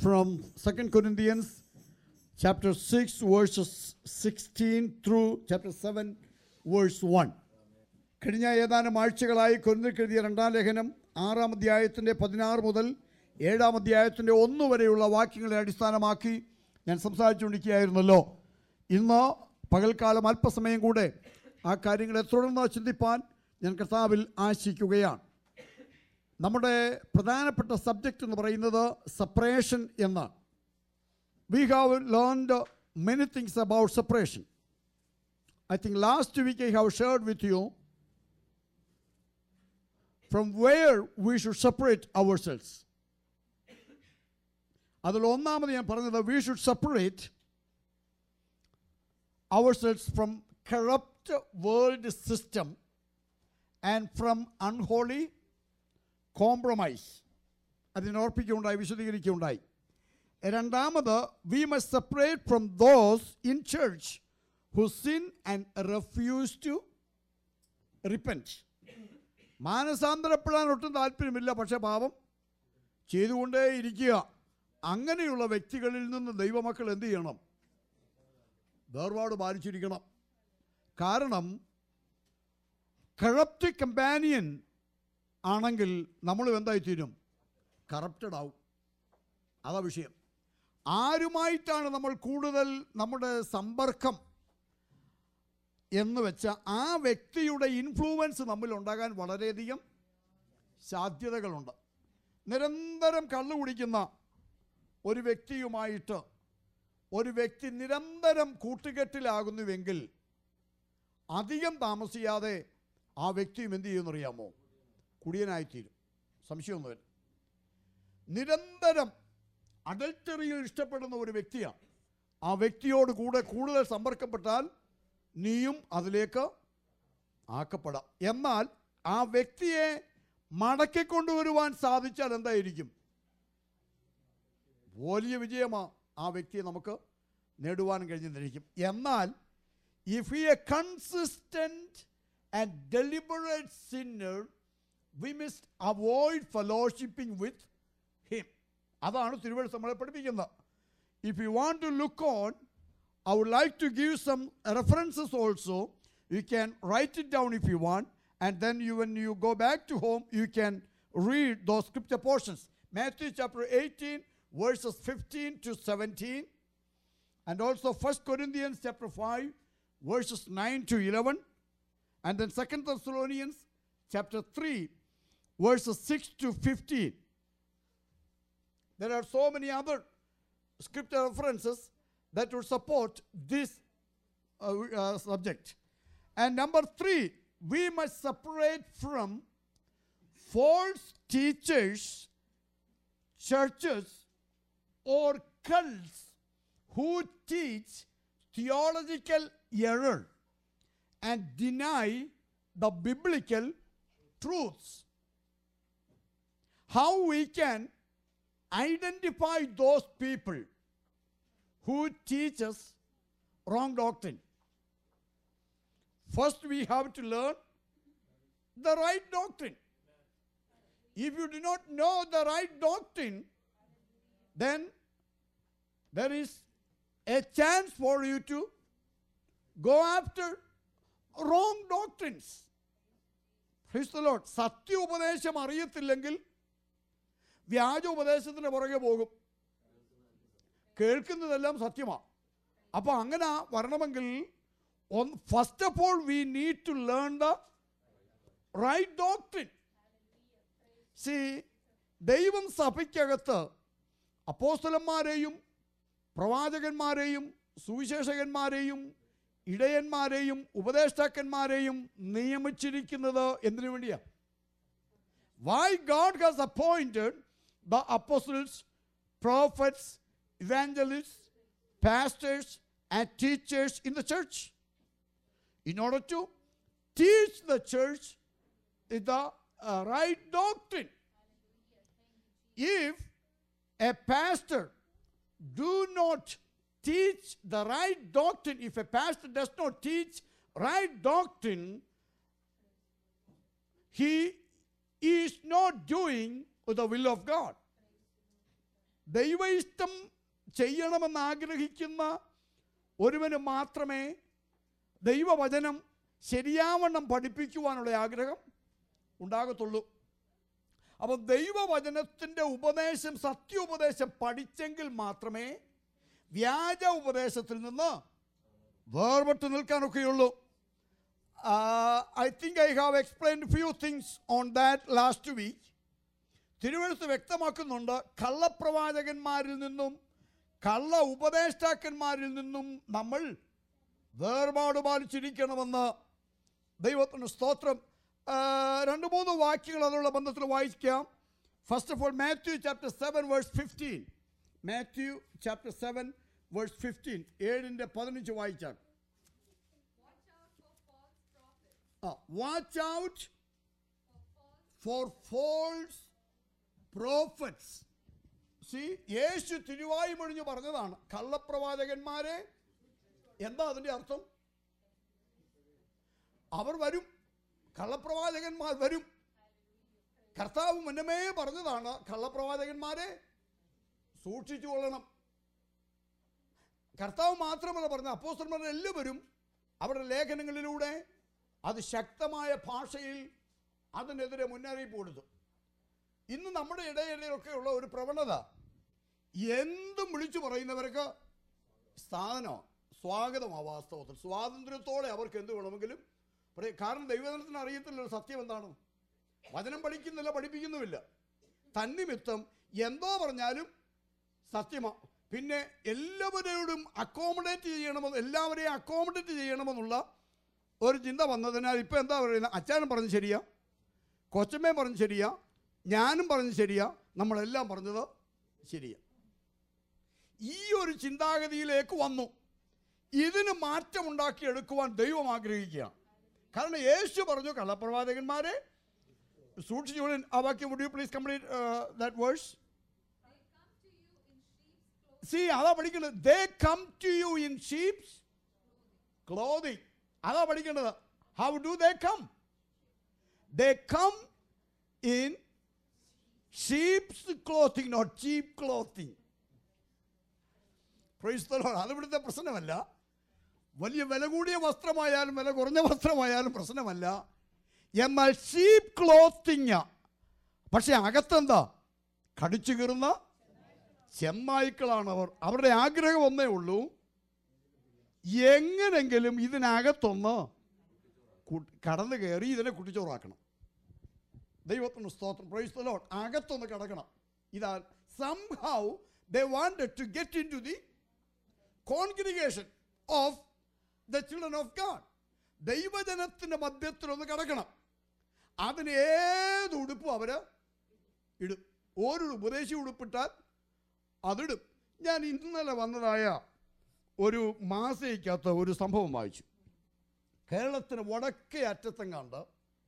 from 2 Corinthians chapter 6, verses 16 through chapter 7, verse 1. കഴിഞ്ഞ ഏതാനും ആഴ്ചകളായി കൊരിന്തിക്കെഴുതിയ രണ്ടാം ലേഖനം ആറാം അധ്യായത്തിൻ്റെ പതിനാറ് മുതൽ ഏഴാം അധ്യായത്തിൻ്റെ ഒന്ന് വരെയുള്ള വാക്യങ്ങളെ അടിസ്ഥാനമാക്കി ഞാൻ സംസാരിച്ചുകൊണ്ടിരിക്കുകയായിരുന്നല്ലോ ഇന്ന് പകൽക്കാലം അല്പസമയം കൂടെ ആ കാര്യങ്ങളെ തുടർന്ന് ചിന്തിപ്പാൻ ഞാൻ കർത്താവിൽ ആശിക്കുകയാണ് നമ്മുടെ പ്രധാനപ്പെട്ട സബ്ജക്റ്റ് എന്ന് പറയുന്നത് സെപ്പറേഷൻ എന്നാണ് we have learned many things about separation I think last week I have shared with you from where we should separate ourselves അതിൽ ഒന്നാമത് ഞാൻ പറഞ്ഞത് we should separate ourselves from corrupt world system and from unholy compromise അതിനെ ഓർപ്പിക്കുകയുണ്ടായി വിശദീകരിക്കുകയുണ്ടായി രണ്ടാമത് we must separate from those in church who sin and refuse to repent മാനസാന്തരപ്പെടാൻ ഒട്ടും താല്പര്യമില്ല പക്ഷേ പാപം ചെയ്തുകൊണ്ടേ ഇരിക്കുക അങ്ങനെയുള്ള വ്യക്തികളിൽ നിന്ന് ദൈവമക്കൾ എന്ത് ചെയ്യണം വേർപാട് പാലിച്ചിരിക്കണം കാരണം കറപ്റ്റ് കമ്പാനിയൻ ആണെങ്കിൽ നമ്മൾ എന്തായിത്തീരും കറപ്റ്റഡ് ആവും അതാ വിഷയം ആരുമായിട്ടാണ് നമ്മൾ കൂടുതൽ നമ്മുടെ സമ്പർക്കം എന്ന് വെച്ച ആ വ്യക്തിയുടെ ഇൻഫ്ലുവൻസ് നമ്മിൽ ഉണ്ടാകാൻ വളരെയധികം സാധ്യതകളുണ്ട് നിരന്തരം കള്ളു കുടിക്കുന്ന ഒരു വ്യക്തിയുമായിട്ട് ഒരു വ്യക്തി നിരന്തരം കൂട്ടുകെട്ടിലാകുന്നുവെങ്കിൽ അധികം താമസിയാതെ ആ വ്യക്തിയും എന്ത് ചെയ്യുമെന്നറിയാമോ കുടിയനായിത്തീരും സംശയമൊന്നുമില്ല നിരന്തരം അഡൽട്ടറിയിൽ ഇഷ്ടപ്പെടുന്ന ഒരു വ്യക്തിയാണ് ആ വ്യക്തിയോട് കൂടെ കൂടുതൽ സമ്പർക്കപ്പെട്ടാൽ നീയും അതിലേക്ക് ആക്കപ്പെടാം എന്നാൽ ആ വ്യക്തിയെ മടക്കിക്കൊണ്ടുവരുവാൻ സാധിച്ചാൽ എന്തായിരിക്കും വലിയ വിജയമാണ് ആ വ്യക്തിയെ നമുക്ക് നേടുവാൻ കഴിഞ്ഞിരിക്കും എന്നാൽ ഇഫ് ഈ a consistent and deliberate sinner we must avoid fellowshipping with him അതാണ് തിരുവഴുത്ത് നമ്മളെ പഠിപ്പിക്കുന്നത് if you want to look on I would like to give some references also you can write it down if you want and then you when you go back to home you can read those scripture portions Matthew chapter eighteen verses fifteen to seventeen and also 1 Corinthians chapter 5 verses 9 to 11 and then 2 Thessalonians chapter 3 verses 6 to 15 there are so many other scripture references that would support this uh, uh, subject and number 3 we must separate from false teachers churches or cults who teach theological error and deny the biblical truths. How we can identify those people who teach us wrong doctrine. First, we have to learn the right doctrine. If you do not know the right doctrine, then there is a chance for you to go after wrong doctrines. Praise the Lord. സത്യ ഉപദേശം അറിയത്തില്ലെങ്കിൽ വ്യാജ ഉപദേശത്തിന് പുറകെ പോകും കേൾക്കുന്നതെല്ലാം സത്യമാണ് അപ്പോൾ അങ്ങനെ വരണമെങ്കിൽ first of all we need to learn the right doctrine see ദൈവം സഭയ്ക്കകത്ത് അപ്പോസ്തലന്മാരെയും പ്രവാചകന്മാരെയും സുവിശേഷകന്മാരെയും ഇടയന്മാരെയും ഉപദേഷ്ടാക്കന്മാരെയും നിയമിച്ചിരിക്കുന്നത് എന്തിനു വേണ്ടിയാ why God has appointed the apostles prophets evangelist pastors and teachers in the church in order to teach the church the right doctrine if a pastor do not teach the right doctrine, if a pastor does not teach right doctrine, he is not doing the will of God. ദൈവ ഇഷ്ടം ചെയ്യണമെന്ന് ആഗ്രഹിക്കുന്ന ഒരുവന് മാത്രമേ ദൈവവചനം ശരിയാവണ്ണം പഠിപ്പിക്കുവാനുള്ള ആഗ്രഹം ഉണ്ടാകത്തുള്ളൂ അപ്പം ദൈവവചനത്തിൻ്റെ ഉപദേശം സത്യോപദേശം പഠിച്ചെങ്കിൽ മാത്രമേ വ്യാജ ഉപദേശത്തിൽ നിന്ന് വേർപെട്ട് നിൽക്കാനൊക്കെയുള്ളൂ I think I have explained few things on that last week തിരുവഴുത്ത് വ്യക്തമാക്കുന്നുണ്ട് കള്ളപ്രവാചകന്മാരിൽ നിന്നും കള്ള ഉപദേഷ്ടാക്കന്മാരിൽ നിന്നും നമ്മൾ വേർപാട് പാലിച്ചിരിക്കണമെന്ന് ദൈവത്തിന് സ്തോത്രം ആ, രണ്ട് മൂന്ന് വാക്യങ്ങൾ അതിനുള്ള ബന്ധത്തിൽ വായിക്കാം first of all Matthew chapter seven verse fifteen Matthew chapter seven verse fifteen ഏഴിൻ്റെ പതിനഞ്ച് വായിച്ചാൽ Watch out ആ watch out for false prophets, for false for false prophets see യേശു തിരുവായി മൊഴിഞ്ഞു പറഞ്ഞതാണ് കള്ളപ്രവാചകന്മാരെ എന്താ അതിൻ്റെ അർത്ഥം അവർ വരും കള്ളപ്രവാചകന്മാർ വരും കർത്താവ് മുന്നമേ പറഞ്ഞതാണ് കള്ളപ്രവാചകന്മാരെ സൂക്ഷിച്ചു കൊള്ളണം കർത്താവ് മാത്രമല്ല പറഞ്ഞ അപ്പോസ്റ്റന്മാർ എല്ലാവരും അവരുടെ ലേഖനങ്ങളിലൂടെ അത് ശക്തമായ ഭാഷയിൽ അതിനെതിരെ മുന്നറിയിപ്പ് കൊടുത്തു ഇന്ന് നമ്മുടെ ഇടയിലൊക്കെ ഉള്ള ഒരു പ്രവണത എന്തും വിളിച്ചു പറയുന്നവർക്ക് സ്ഥാനം സ്വാഗതമാണ് വാസ്തവത്തിൽ സ്വാതന്ത്ര്യത്തോടെ അവർക്ക് എന്ത് വേണമെങ്കിലും പറയും കാരണം ദൈവജനത്തിന് അറിയത്തില്ല സത്യം എന്താണ് വചനം പഠിക്കുന്നില്ല പഠിപ്പിക്കുന്നുമില്ല തന്നിമിത്തം എന്തോ പറഞ്ഞാലും സത്യമാ പിന്നെ എല്ലാവരോടും അക്കോമഡേറ്റ് ചെയ്യണമെന്ന് എല്ലാവരെയും അക്കോമഡേറ്റ് ചെയ്യണമെന്നുള്ള ഒരു ചിന്ത വന്നതിനാൽ ഇപ്പം എന്താ പറയുന്നത് അച്ഛനും പറഞ്ഞ് ശരിയാ കൊച്ചമ്മയും പറഞ്ഞ് ശരിയാ ഞാനും പറഞ്ഞ് ശരിയാ നമ്മളെല്ലാം പറഞ്ഞത് ശരിയാ ഈ ഒരു ചിന്താഗതിയിലേക്ക് വന്നു ഇതിന് മാറ്റമുണ്ടാക്കിയെടുക്കുവാൻ ദൈവം ആഗ്രഹിക്കുകയാണ് കാരണം യേശു പറഞ്ഞു കള്ളപ്രവാചകന്മാരെ സൂക്ഷിച്ചോളി ആ വാക്യം would you please complete that verse they come to you in sheep's clothing, see അതാ പഠിക്കുന്നത് they come to you in sheep's clothing അതാ പഠിക്കേണ്ടത് how do they come they come in sheep's clothing not cheap clothing അത് ഇവിടുത്തെ പ്രശ്നമല്ല വലിയ വില കൂടിയ വസ്ത്രമായാലും വില കുറഞ്ഞ വസ്ത്രമായാലും പ്രശ്നമല്ല എന്നാൽ ഷീപ്പ് ക്ലോത്തിങ് പക്ഷെ അകത്തെന്താ കടിച്ചു കീറുന്ന ചെന്നായ്ക്കളാണ് അവർ അവരുടെ ആഗ്രഹം ഒന്നേ ഉള്ളൂ എങ്ങനെങ്കിലും ഇതിനകത്തൊന്ന് കു- കടന്നു കയറി ഇതിനെ കുട്ടിച്ചോറാക്കണം ദൈവത്തിന് സ്തോത്രം പ്രൈസ് ദ ലോർഡ് അകത്തൊന്ന് കിടക്കണം ഇതാ somehow they wanted to get into the congregation of the children of God ദൈവജനത്തിൻ്റെ മധ്യത്തിലൊന്ന് കിടക്കണം അതിന് ഏത് ഉടുപ്പും അവർ ഇടും ഒരു ഉപദേശി ഉടുപ്പിട്ടാൽ അതിടും ഞാൻ ഇന്നലെ വന്നതായ ഒരു മാസയ്ക്കകത്ത് ഒരു സംഭവം വായിച്ചു കേരളത്തിന് വടക്കേ അറ്റത്തും കണ്ട്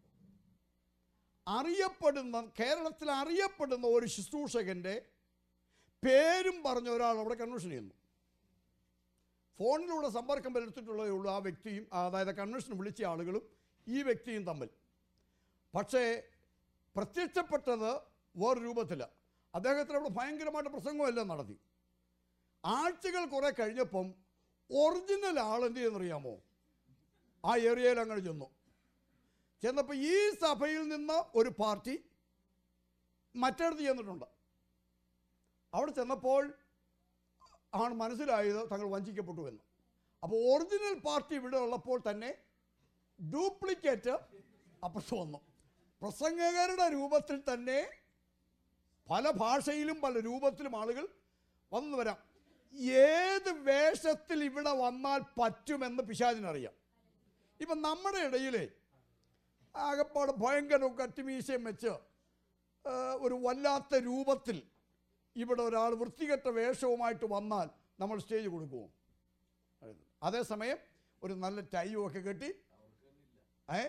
അറിയപ്പെടുന്ന കേരളത്തിൽ അറിയപ്പെടുന്ന ഒരു ശുശ്രൂഷകൻ്റെ പേരും പറഞ്ഞ ഒരാൾ അവിടെ കൺവെൻഷൻ ചെയ്യുന്നു ഫോണിലൂടെ സമ്പർക്കം പുലർത്തിയിട്ടുള്ളതേ ഉള്ളൂ ആ വ്യക്തിയും അതായത് കൺവെൻഷൻ വിളിച്ച ആളുകളും ഈ വ്യക്തിയും തമ്മിൽ പക്ഷേ പ്രത്യക്ഷപ്പെട്ടത് വേറെ രൂപത്തിലാണ് അദ്ദേഹത്തിന് അവിടെ ഭയങ്കരമായിട്ട് പ്രസംഗമെല്ലാം നടത്തി ആഴ്ചകൾ കുറെ കഴിഞ്ഞപ്പം ഒറിജിനൽ ആൾ എന്ത് ചെയ്യുന്നറിയാമോ ആ ഏരിയയിൽ അങ്ങനെ ചെന്നു ചെന്നപ്പോൾ ഈ സഭയിൽ നിന്ന് ഒരു പാർട്ടി മറ്റിടത്ത് ചെന്നിട്ടുണ്ട് അവിടെ ചെന്നപ്പോൾ ആണ് മനസ്സിലായത് തങ്ങൾ വഞ്ചിക്കപ്പെട്ടു എന്ന് അപ്പോൾ ഒറിജിനൽ പാർട്ടി ഇവിടെ ഉള്ളപ്പോൾ തന്നെ ഡ്യൂപ്ലിക്കേറ്റ് അപ്പുറത്ത് വന്നു പ്രസംഗകരുടെ രൂപത്തിൽ തന്നെ പല ഭാഷയിലും പല രൂപത്തിലും ആളുകൾ വന്നു വരാം ഏത് വേഷത്തിൽ ഇവിടെ വന്നാൽ പറ്റുമെന്ന് പിശാചിനറിയാം ഇപ്പം നമ്മുടെ ഇടയിലെ ആകപ്പാട് ഭയങ്കര കട്ടിമീശയും വെച്ച് ആ, ഒരു വല്ലാത്ത രൂപത്തിൽ ഇവിടെ ഒരാൾ വൃത്തികെട്ട വേഷവുമായിട്ട് വന്നാൽ നമ്മൾ സ്റ്റേജ് കൊടുക്കുമോ അതേസമയം ഒരു നല്ല ടൈയും ഒക്കെ കെട്ടി ഏ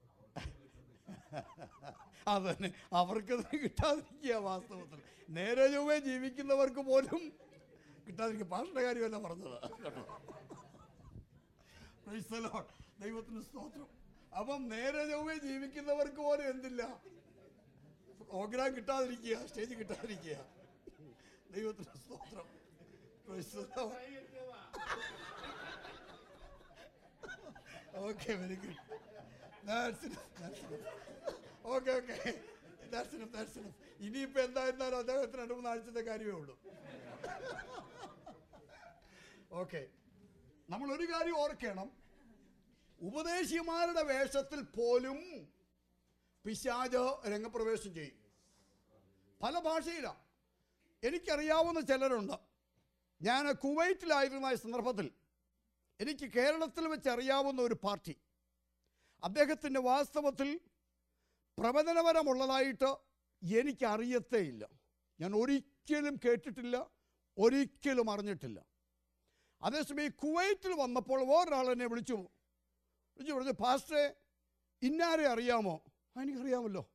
അത് തന്നെ അവർക്ക് കിട്ടാതിരിക്കുക വാസ്തവത്തിൽ നേരെ ചൊവ്വേ ജീവിക്കുന്നവർക്ക് പോലും കിട്ടാതിരിക്കുക പാഷയുടെ കാര്യമല്ല പറഞ്ഞത് കേട്ടോ Praise the Lord. ദൈവത്തിന് സ്തോത്രം അപ്പം നേരെ ചൊവ്വേ ജീവിക്കുന്നവർക്ക് പോലും എന്തില്ല പ്രോഗ്രാം കിട്ടാതിരിക്കുക സ്റ്റേജ് കിട്ടാതിരിക്കുക ദൈവത്തിന് സ്തോത്രം Praise the Lord. Okay, very good. That's enough. That's enough. Okay, okay. That's enough. That's enough. ഇനിയിപ്പോ എന്തായിരുന്നാലും അദ്ദേഹത്തിന് രണ്ട് മൂന്ന് ആഴ്ചത്തെ കാര്യമേ ഉള്ളൂ ഓക്കെ നമ്മൾ ഒരു കാര്യം ഓർക്കണം ഉപദേശിമാരുടെ വേഷത്തിൽ പോലും പിശാജ് രംഗപ്രവേശം ചെയ്യും പല ഭാഷയിലാണ് എനിക്കറിയാവുന്ന ചിലരുണ്ട് ഞാൻ കുവൈറ്റിലായിരുന്ന ഈ സന്ദർഭത്തിൽ എനിക്ക് കേരളത്തിൽ വെച്ച് അറിയാവുന്ന ഒരു പാർട്ടി അദ്ദേഹത്തിൻ്റെ വാസ്തവത്തിൽ പ്രവചനപരമുള്ളതായിട്ട് എനിക്കറിയത്തേയില്ല ഞാൻ ഒരിക്കലും കേട്ടിട്ടില്ല ഒരിക്കലും അറിഞ്ഞിട്ടില്ല അതേസമയം ഈ കുവൈറ്റിൽ വന്നപ്പോൾ വേറൊരാൾ എന്നെ വിളിച്ചു വിളിച്ചു പറഞ്ഞു പാസ്റ്ററെ ഇന്നാരെ അറിയാമോ "ആ, എനിക്കറിയാമല്ലോ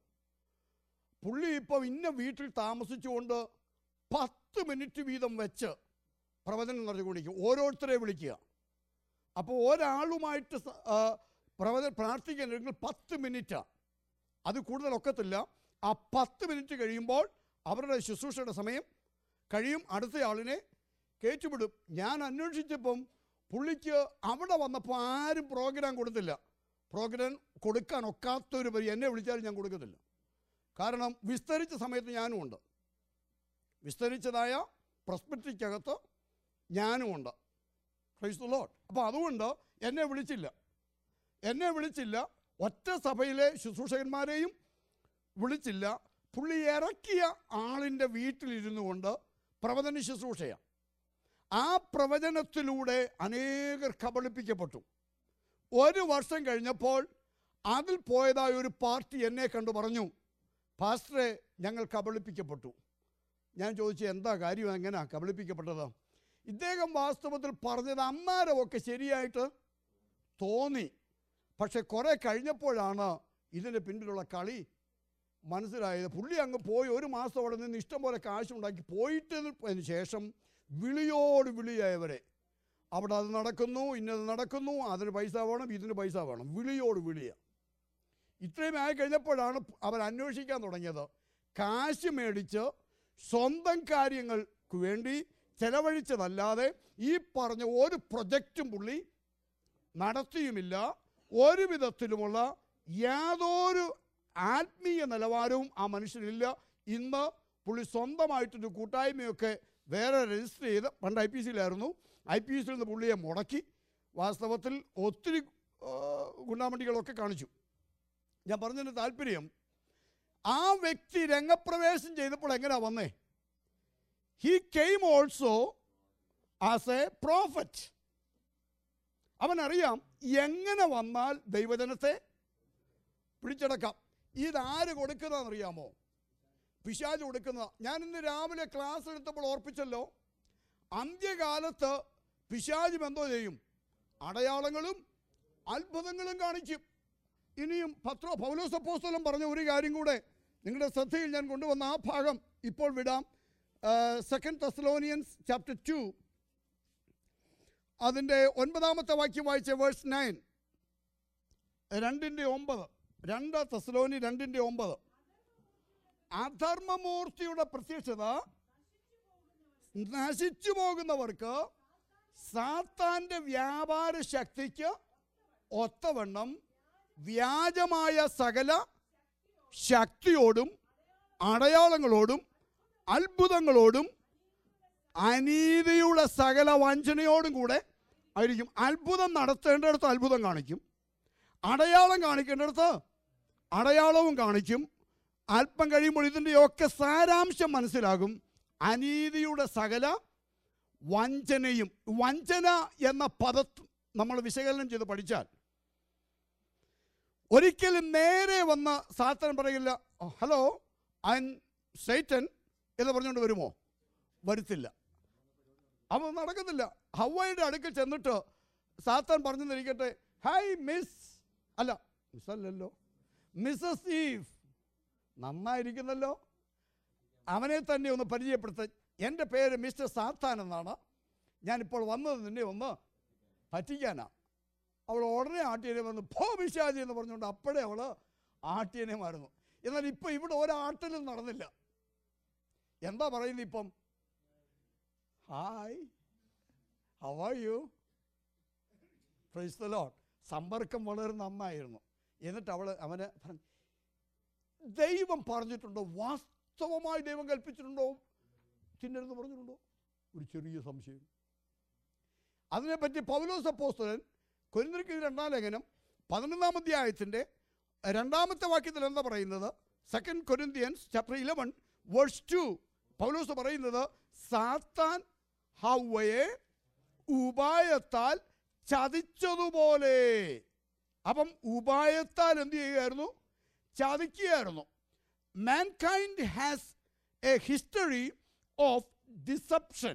പുള്ളി ഇപ്പോൾ ഇന്ന വീട്ടിൽ താമസിച്ചുകൊണ്ട് പത്ത് മിനിറ്റ് വീതം വെച്ച് പ്രവചനം നടത്തിക്കൊണ്ടിരിക്കും ഓരോരുത്തരെ വിളിക്കുക അപ്പോൾ ഒരാളുമായിട്ട് സ- ആ, പ്രവചനം പ്രാർത്ഥിക്കാനെങ്കിൽ പത്ത് മിനിറ്റാണ് അത് കൂടുതൽ ഒക്കത്തില്ല ആ പത്ത് മിനിറ്റ് കഴിയുമ്പോൾ അവരുടെ ശുശ്രൂഷയുടെ സമയം കഴിയും അടുത്ത ആളിനെ കയറ്റിവിടും ഞാൻ അന്വേഷിച്ചപ്പം പുള്ളിക്ക് അവിടെ വന്നപ്പോൾ ആരും പ്രോഗ്രാം കൊടുത്തില്ല പ്രോഗ്രാം കൊടുക്കാൻ ഒക്കാത്തൊരു പരി എന്നെ വിളിച്ചാലും ഞാൻ കൊടുക്കത്തില്ല കാരണം വിസ്തരിച്ച സമയത്ത് ഞാനും ഉണ്ട് വിസ്തരിച്ചതായ പ്രസ്പെക്റ്റിക്കകത്ത് ഞാനും ഉണ്ട് ക്രൈസ്തു ലോഡ് അപ്പോൾ അതുകൊണ്ട് എന്നെ വിളിച്ചില്ല എന്നെ വിളിച്ചില്ല ഒറ്റ സഭയിലെ ശുശ്രൂഷകന്മാരെയും വിളിച്ചില്ല പുള്ളി ഇറക്കിയ ആളിൻ്റെ വീട്ടിലിരുന്നു കൊണ്ട് പ്രവചന ശുശ്രൂഷയാണ് ആ പ്രവചനത്തിലൂടെ അനേകർ കബളിപ്പിക്കപ്പെട്ടു ഒരു വർഷം കഴിഞ്ഞപ്പോൾ അതിൽ പോയതായ ഒരു പാർട്ടി എന്നെ കണ്ടു പറഞ്ഞു പാസ്റ്ററെ ഞങ്ങൾ കബളിപ്പിക്കപ്പെട്ടു ഞാൻ ചോദിച്ചു എന്താ കാര്യം എങ്ങനെയാ കബളിപ്പിക്കപ്പെട്ടത് ഇദ്ദേഹം വാസ്തവത്തിൽ പറഞ്ഞത് അന്നേരമൊക്കെ ശരിയായിട്ട് തോന്നി പക്ഷെ കുറേ കഴിഞ്ഞപ്പോഴാണ് ഇതിൻ്റെ പിന്നിലുള്ള കളി മനസ്സിലായത് പുള്ളി അങ്ങ് പോയി ഒരു മാസം അവിടെ നിന്ന് ഇഷ്ടം പോലെ കാശുണ്ടാക്കി പോയിട്ടതിന് ശേഷം വിളിയോട് വിളിയായവരെ അവിടെ അത് നടക്കുന്നു ഇന്നത് നടക്കുന്നു അതിന് പൈസ വേണം ഇതിന് പൈസ വേണം വിളിയോട് വിളിയ ഇത്രയും ആയി കഴിഞ്ഞപ്പോഴാണ് അവർ അന്വേഷിക്കാൻ തുടങ്ങിയത് കാശ് മേടിച്ച് സ്വന്തം കാര്യങ്ങൾക്ക് വേണ്ടി ചെലവഴിച്ചതല്ലാതെ ഈ പറഞ്ഞ ഒരു പ്രൊജക്റ്റും പുള്ളി നടത്തിയുമില്ല ഒരു വിധത്തിലുമുള്ള യാതൊരു ആത്മീയ നിലവാരവും ആ മനുഷ്യനില്ല ഇന്ന് പുള്ളി സ്വന്തമായിട്ടൊരു കൂട്ടായ്മയൊക്കെ വേറെ രജിസ്റ്റർ ചെയ്ത് പണ്ട് ഐ പി സിയിലായിരുന്നു ഐ പി സിയിൽ നിന്ന് പുള്ളിയെ മുടക്കി വാസ്തവത്തിൽ ഒത്തിരി ആ, ഗുണ്ടാമണ്ടികളൊക്കെ കാണിച്ചു ഞാൻ പറഞ്ഞതിന് താല്പര്യം ആ വ്യക്തി രംഗപ്രവേശം ചെയ്തപ്പോൾ എങ്ങനെയാ വന്നേ he came also as a prophet അവനറിയാം എങ്ങനെ വന്നാൽ ദൈവജനത്തെ പിടിച്ചടക്കാം ഇതാര് കൊടുക്കുന്നതെന്നറിയാമോ പിശാജ് കൊടുക്കുന്ന ഞാൻ ഇന്ന് രാവിലെ ക്ലാസ് എടുത്തപ്പോൾ ഓർപ്പിച്ചല്ലോ അന്ത്യകാലത്ത് പിശാജ് എന്തോ ചെയ്യും അടയാളങ്ങളും അത്ഭുതങ്ങളും കാണിക്കും ഇനിയും പത്രോ പൗലോസ് അപ്പോസ്തലൻ പറഞ്ഞ ഒരു കാര്യം കൂടെ നിങ്ങളുടെ ശ്രദ്ധയിൽ ഞാൻ കൊണ്ടുവന്ന ആ ഭാഗം ഇപ്പോൾ വിടാം സെക്കൻഡ് തെസ്ലോനിയൻസ് ചാപ്റ്റർ ടു അതിൻ്റെ ഒൻപതാമത്തെ വാക്യം വായിച്ച വേഴ്സ് നയൻ രണ്ടിൻ്റെ ഒമ്പത് രണ്ട് തെസ്ലോനി രണ്ടിൻ്റെ ഒമ്പത് അധർമ്മമൂർത്തിയുടെ പ്രത്യക്ഷത നശിച്ചു പോകുന്നവർക്ക് സാത്താന്റെ വ്യാപാര ശക്തിക്ക് ഒത്തവണ്ണം വ്യാജമായ സകല ശക്തിയോടും അടയാളങ്ങളോടും അത്ഭുതങ്ങളോടും അനീതിയുടെ സകല വഞ്ചനയോടും കൂടെ ആയിരിക്കും അത്ഭുതം നടത്തേണ്ടിടത്ത് അത്ഭുതം കാണിക്കും അടയാളം കാണിക്കേണ്ടിടത്ത് അടയാളവും കാണിക്കും അല്പം കഴിയുമ്പോൾ ഇതിൻ്റെയൊക്കെ സാരാംശം മനസ്സിലാകും അനീതിയുടെ സകല വഞ്ചനയും വഞ്ചന എന്ന പദ നമ്മൾ വിശകലനം ചെയ്ത് പഠിച്ചാൽ ഒരിക്കലും നേരെ വന്ന് സാത്തൻ പറയില്ല ഹലോ ഐ സൈറ്റൻ എന്ന് പറഞ്ഞുകൊണ്ട് വരുമോ വരുത്തില്ല അവ നടക്കത്തില്ല ഹവയുടെ അടുക്കൽ ചെന്നിട്ട് സാത്താൻ പറഞ്ഞെന്നിരിക്കട്ടെ ഹായ് മിസ് അല്ല മിസ് അല്ലല്ലോ മിസ്സസ് ഈവ് നന്നായിരിക്കുന്നല്ലോ അവനെ തന്നെ ഒന്ന് പരിചയപ്പെടുത്താൻ എൻ്റെ പേര് മിസ്റ്റർ സാത്താൻ എന്നാണ് ഞാനിപ്പോൾ വന്നത് നിന്നെ ഒന്ന് പറ്റിക്കാനാ അവൾ ഉടനെ ആട്ടിയനെ വന്ന് ഭോ വിശാജി എന്ന് പറഞ്ഞുകൊണ്ട് അപ്പോഴേ അവൾ ആട്ടിയനെ മാറുന്നു എന്നാൽ ഇപ്പം ഇവിടെ ഒരാട്ടിലും നടന്നില്ല എന്താ പറയുന്നത് ഇപ്പം hi how are you praise the Lord സമ്പർക്കം വളരെ നന്നായിരുന്നു എന്നിട്ട് അവൾ അവന് പറഞ്ഞു ദൈവം പറഞ്ഞിട്ടുണ്ടോ വാസ്തവമായി ദൈവം കൽപ്പിച്ചിട്ടുണ്ടോ ചിന്നരുന്ന് പറഞ്ഞിട്ടുണ്ടോ ഒരു ചെറിയ സംശയം അതിനെപ്പറ്റി പൗലോസ് അപ്പോസ്തലൻ കൊരിന്തിർക്ക് രണ്ടാം ലേഖനം പതിനൊന്നാം അധ്യായത്തിൻ്റെ രണ്ടാമത്തെ വാക്യത്തിൽ എന്താ പറയുന്നത് second Corinthians chapter eleven verse two പൗലോസ് പറയുന്നത് സാത്താൻ ഹൗവയെ ഉപായത്താൽ ചതിച്ചതുപോലെ അപ്പം ഉപായത്താൽ എന്ത് ചെയ്യുകയായിരുന്നു ചതിക്കുകയായിരുന്നു mankind has a history of deception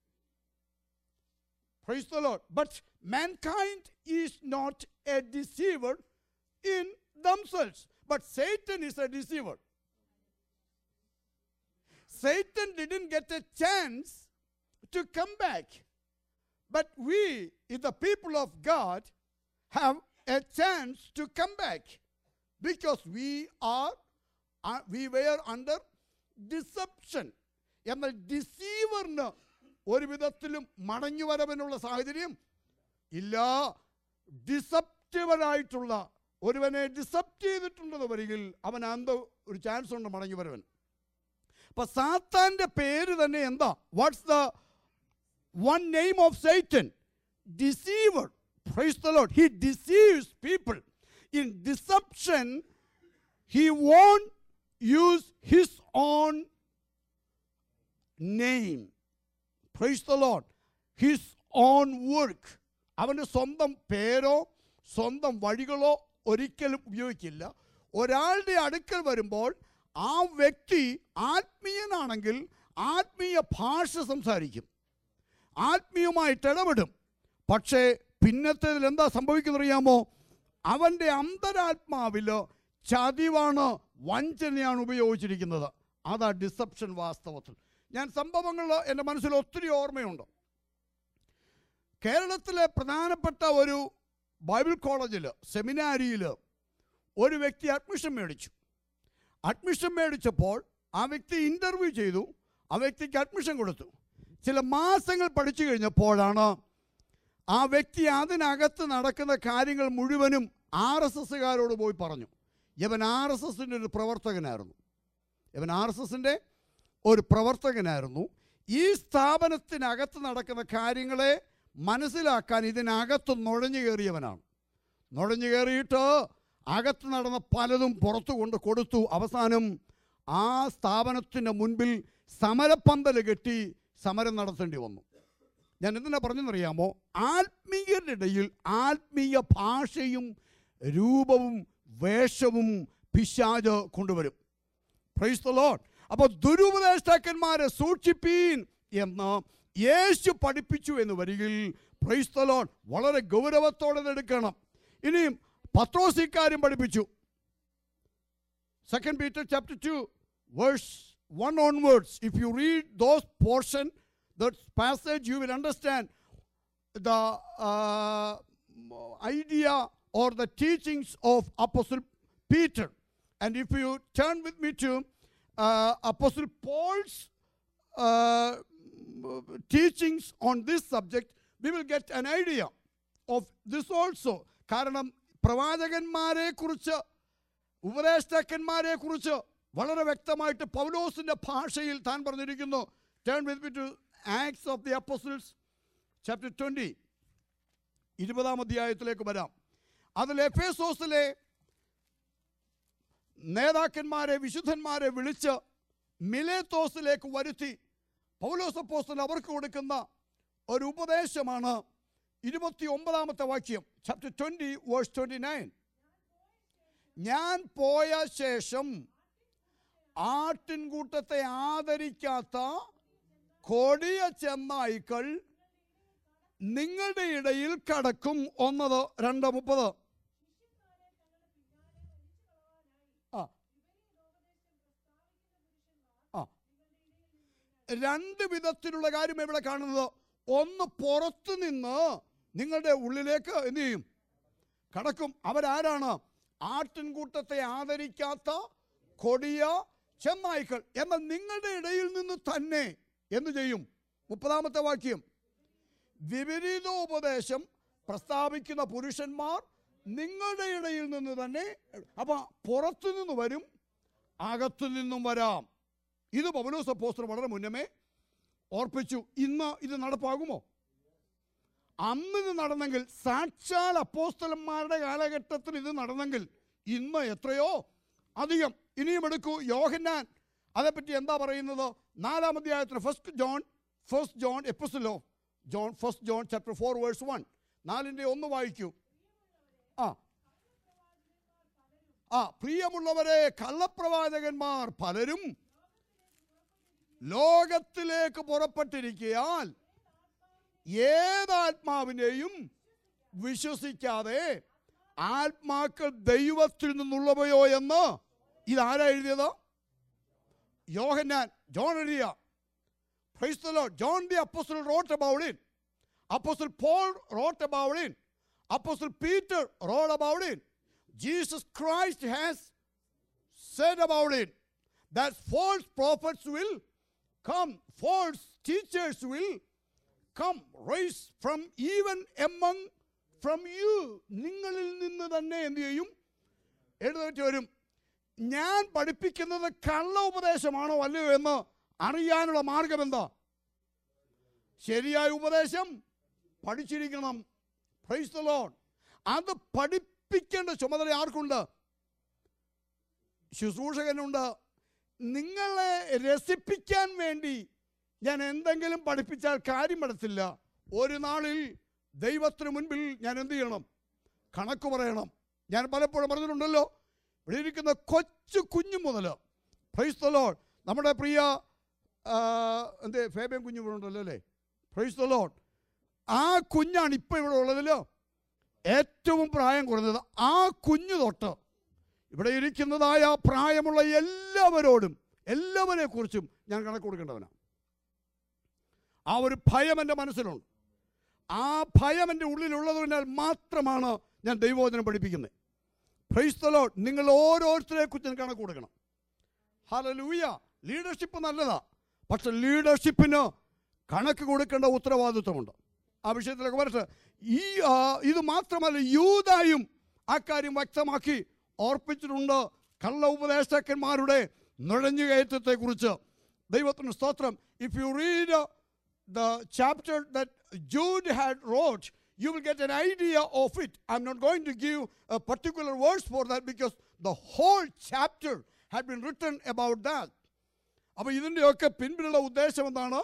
Praise the Lord. But mankind is not a deceiver in themselves. But Satan is a deceiver. Satan didn't get a chance to come back. But we, in the people of God, have a chance to come back because we are uh, we were under deception. എന്നാൽ ഡിസീവറിന് ഒരു വിധത്തിലും മടങ്ങി വരവിനുള്ള സാഹചര്യം ഇല്ല ഡിസപ്റ്റീവനായിട്ടുള്ള ഒരുവനെ ഡിസപ്റ്റ് ചെയ്തിട്ടുണ്ടെന്ന് വരികിൽ അവൻ അന്ത ഒരു ചാൻസ് ഉണ്ട് മടങ്ങി വരവൻ അപ്പൊ സാത്താന്റെ പേര് തന്നെ എന്താ what's the one name of Satan deceiver praise the Lord he deceives people in deception he won't use his own name praise the Lord his own work അവൻ്റെ സ്വന്തം പേരോ സ്വന്തം വഴികളോ ഒരിക്കലും ഉപയോഗിക്കില്ല ഒരാളുടെ അടുക്കൽ വരുമ്പോൾ ആ വ്യക്തി ആത്മീയനാണെങ്കിൽ ആത്മീയ ഭാഷ സംസാരിക്കും ആത്മീയമായിട്ട് ഇടപെടും പക്ഷേ പിന്നത്തേതിൽ എന്താ സംഭവിക്കുന്നറിയാമോ അവൻ്റെ അന്തരാത്മാവിൽ ചതിവാണ് വഞ്ചനയാണ് ഉപയോഗിച്ചിരിക്കുന്നത് അതാ ഡിസപ്ഷൻ വാസ്തവത്തിൽ ഞാൻ സംഭവങ്ങൾ എൻ്റെ മനസ്സിൽ ഒത്തിരി ഓർമ്മയുണ്ട് കേരളത്തിലെ പ്രധാനപ്പെട്ട ഒരു ബൈബിൾ കോളേജിൽ സെമിനാരിയിൽ ഒരു വ്യക്തി അഡ്മിഷൻ മേടിച്ചു അഡ്മിഷൻ മേടിച്ചപ്പോൾ ആ വ്യക്തി ഇൻ്റർവ്യൂ ചെയ്തു ആ വ്യക്തിക്ക് അഡ്മിഷൻ കൊടുത്തു ചില മാസങ്ങൾ പഠിച്ചു കഴിഞ്ഞപ്പോഴാണ് ആ വ്യക്തി അതിനകത്ത് നടക്കുന്ന കാര്യങ്ങൾ മുഴുവനും ആർ എസ് എസ്സുകാരോട് പോയി പറഞ്ഞു ഇവൻ ആർ എസ് എസിൻ്റെ ഒരു പ്രവർത്തകനായിരുന്നു ഇവൻ ആർ എസ് എസിൻ്റെ ഒരു പ്രവർത്തകനായിരുന്നു ഈ സ്ഥാപനത്തിനകത്ത് നടക്കുന്ന കാര്യങ്ങളെ മനസ്സിലാക്കാൻ ഇതിനകത്ത് നുഴഞ്ഞു കയറിയവനാണ് നുഴഞ്ഞു കയറിയിട്ട് അകത്ത് നടന്ന പലതും പുറത്തു കൊണ്ട് കൊടുത്തു അവസാനം ആ സ്ഥാപനത്തിൻ്റെ മുൻപിൽ സമരപ്പന്തൽ കെട്ടി സമരം നടത്തേണ്ടി വന്നു ഞാൻ എന്തിനാ പറഞ്ഞെന്നറിയാമോ ആത്മീയരുടെ ഇടയിൽ ആത്മീയ ഭാഷയും രൂപവും വേഷവും പിശാജ് കൊണ്ടുവരും പ്രൈസ് ദ ലോഡ് അപ്പോൾ ദുരുപദേഷ്ടാക്കന്മാരെ സൂക്ഷിപ്പീൻ എന്ന് യേശു പഠിപ്പിച്ചു എന്ന് വരികിൽ പ്രൈസ് ദ ലോഡ് വളരെ ഗൗരവത്തോടെ ഇത് എടുക്കണം ഇനിയും പത്രോസ് ഇക്കാര്യം പഠിപ്പിച്ചു second Peter chapter two verse one onwards if you read those portion that passage you will understand the uh, idea or the teachings of Apostle Peter. And if you turn with me to uh, Apostle Paul's uh, teachings on this subject, we will get an idea of this also. കാരണം പ്രവാചകന്മാരെ കുറിച്ച് ഉപദേഷ്ടാക്കന്മാരെ കുറിച്ച് വളരെ വ്യക്തമായിട്ട് പൗലോസിന്റെ ഭാഷയിൽ താൻ പറഞ്ഞിരിക്കുന്നു turn with me to Acts of the apostles chapter twenty ഇരുപതാം അധ്യായത്തിലേക്ക് വരാം അതിൽ എഫേസോസിലെ നേതാക്കന്മാരെ വിശുദ്ധന്മാരെ വിളിച്ച് മിലേത്തോസിലേക്ക് വരുത്തി പൗലോസപ്പോസ്റ്റൽ അവർക്ക് കൊടുക്കുന്ന ഒരു ഉപദേശമാണ് ഇരുപത്തി ഒമ്പതാമത്തെ വാക്യം chapter twenty verse twenty nine ഞാൻ പോയ ശേഷം ആട്ടിൻകൂട്ടത്തെ ആദരിക്കാത്ത കൊടിയ ചെന്നായ്ക്കൾ നിങ്ങളുടെ ഇടയിൽ കടക്കും ഒന്നത് രണ്ട് മുപ്പത് ആ ആ രണ്ട് വിധത്തിലുള്ള കാര്യം ഇവിടെ കാണുന്നത് ഒന്ന് പുറത്തു നിന്ന് നിങ്ങളുടെ ഉള്ളിലേക്ക് എന്ത് ചെയ്യും കടക്കും അവരാരാണ് ആട്ടിൻകൂട്ടത്തെ ആദരിക്കാത്ത കൊടിയ ചെന്നായ്ക്കൾ എന്നാൽ നിങ്ങളുടെ ഇടയിൽ നിന്ന് തന്നെ എന്ത് ചെയ്യും മുപ്പതാമത്തെ വാക്യം വിപരീതോപദേശം പ്രസ്താവിക്കുന്ന പുരുഷന്മാർ നിങ്ങളുടെ ഇടയിൽ നിന്ന് തന്നെ അപ്പൊ പുറത്തു നിന്ന് വരും അകത്തു നിന്നും വരാം ഇത് പൗലോസ് അപ്പോസ്തലൻ വളരെ മുന്നമേ ഓർപ്പിച്ചു ഇന്ന് ഇത് നടപ്പാകുമോ അന്ന് ഇത് നടന്നെങ്കിൽ സാക്ഷാൽ അപ്പോസ്തലന്മാരുടെ കാലഘട്ടത്തിൽ ഇത് നടന്നെങ്കിൽ ഇന്ന് എത്രയോ അധികം ഇനിയും എടുക്കൂ യോഹന്നാൻ അതേപ്പറ്റി എന്താ പറയുന്നത് നാലാം അധ്യായത്തിന് ഫസ്റ്റ് ജോൺ ഫസ്റ്റ് ജോൺ എപ്പസിലോ John first John chapter four verse one നാലിൻ്റെ ഒന്ന് വായിക്കൂ ആ ആ പ്രിയമുള്ളവരെ കള്ളപ്രവാചകന്മാർ പലരും ലോകത്തിലേക്ക് പുറപ്പെട്ടിരിക്കയാൽ ഏതാത്മാവിനെയും വിശ്വസിക്കാതെ ആത്മാക്കൾ ദൈവത്തിൽ നിന്നുള്ളവയോ എന്ന് ഇതാരാ എഴുതിയത് യോഹന്നാൻ ജോൺ എഴുതിയ Praise the Lord. John the Apostle wrote about it. Apostle Paul wrote about it. Apostle Peter wrote about it. Jesus Christ has said about it that false prophets will come, false teachers will come, rise from even among from you. നിങ്ങളിൽ നിന്ന് തന്നെ എന്ത് ചെയ്യും എഴുന്നേറ്റ് വരും ഞാൻ പഠിപ്പിക്കുന്നത് കള്ള ഉപദേശമാണോ അല്ലയോ എന്ന് അറിയാനുള്ള മാർഗം എന്താ ശരിയായ ഉപദേശം പഠിച്ചിരിക്കണം പ്രൈസ് ദ ലോർഡ് അത് പഠിപ്പിക്കേണ്ട ചുമതല ആർക്കുണ്ട് ശുശ്രൂഷകനുണ്ട് നിങ്ങളെ രസിപ്പിക്കാൻ വേണ്ടി ഞാൻ എന്തെങ്കിലും പഠിപ്പിച്ചാൽ കാര്യം പെടത്തില്ല ഒരു നാളിൽ ദൈവത്തിന് മുൻപിൽ ഞാൻ എന്ത് ചെയ്യണം കണക്ക് പറയണം ഞാൻ പലപ്പോഴും പറഞ്ഞിട്ടുണ്ടല്ലോ ഇവിടെ ഇരിക്കുന്ന കൊച്ചു കുഞ്ഞു മുതൽ പ്രൈസ് ദ ലോർഡ് നമ്മുടെ പ്രിയ ആ, എന്ത് ഫേബിയൻ കുഞ്ഞു ഇവിടെ ഉണ്ടല്ലോ അല്ലേ പ്രൈസ് ദ ലോർഡ് ആ കുഞ്ഞാണ് ഇപ്പോൾ ഇവിടെ ഉള്ളതിലോ ഏറ്റവും പ്രായം കുറഞ്ഞത് ആ കുഞ്ഞു തൊട്ട് ഇവിടെ ഇരിക്കുന്നതായ പ്രായമുള്ള എല്ലാവരോടും എല്ലാവരെ കുറിച്ചും ഞാൻ കണക്ക് കൊടുക്കേണ്ടവനാണ് ആ ഒരു ഭയം എൻ്റെ മനസ്സിലുണ്ട് ആ ഭയം എൻ്റെ ഉള്ളിലുള്ളതിനാൽ മാത്രമാണ് ഞാൻ ദൈവവചനം പഠിപ്പിക്കുന്നത് പ്രൈസ് ദ ലോർഡ് നിങ്ങൾ ഓരോരുത്തരെ കുറിച്ച് ഞാൻ കണക്ക് കൊടുക്കണം ഹലലൂയ ലീഡർഷിപ്പ് നല്ലതാ പക്ഷെ ലീഡർഷിപ്പിന് കണക്ക് കൊടുക്കേണ്ട ഉത്തരവാദിത്വമുണ്ട് ആ വിഷയത്തിലൊക്കെ വരട്ടെ ഈ ആ, ഇത് മാത്രമല്ല യൂതായും ആ കാര്യം വ്യക്തമാക്കി ഓർപ്പിച്ചിട്ടുണ്ട് കള്ള ഉപദേശകന്മാരുടെ നുഴഞ്ഞുകയറ്റത്തെ കുറിച്ച് ദൈവത്തിന് സ്തോത്രം if you read the chapter that Jude had wrote, you will get an idea of it. I'm not going to give a particular verse for that because the whole chapter had been written about that. അപ്പോൾ ഇതിൻ്റെയൊക്കെ പിൻപിലുള്ള ഉദ്ദേശം എന്താണ്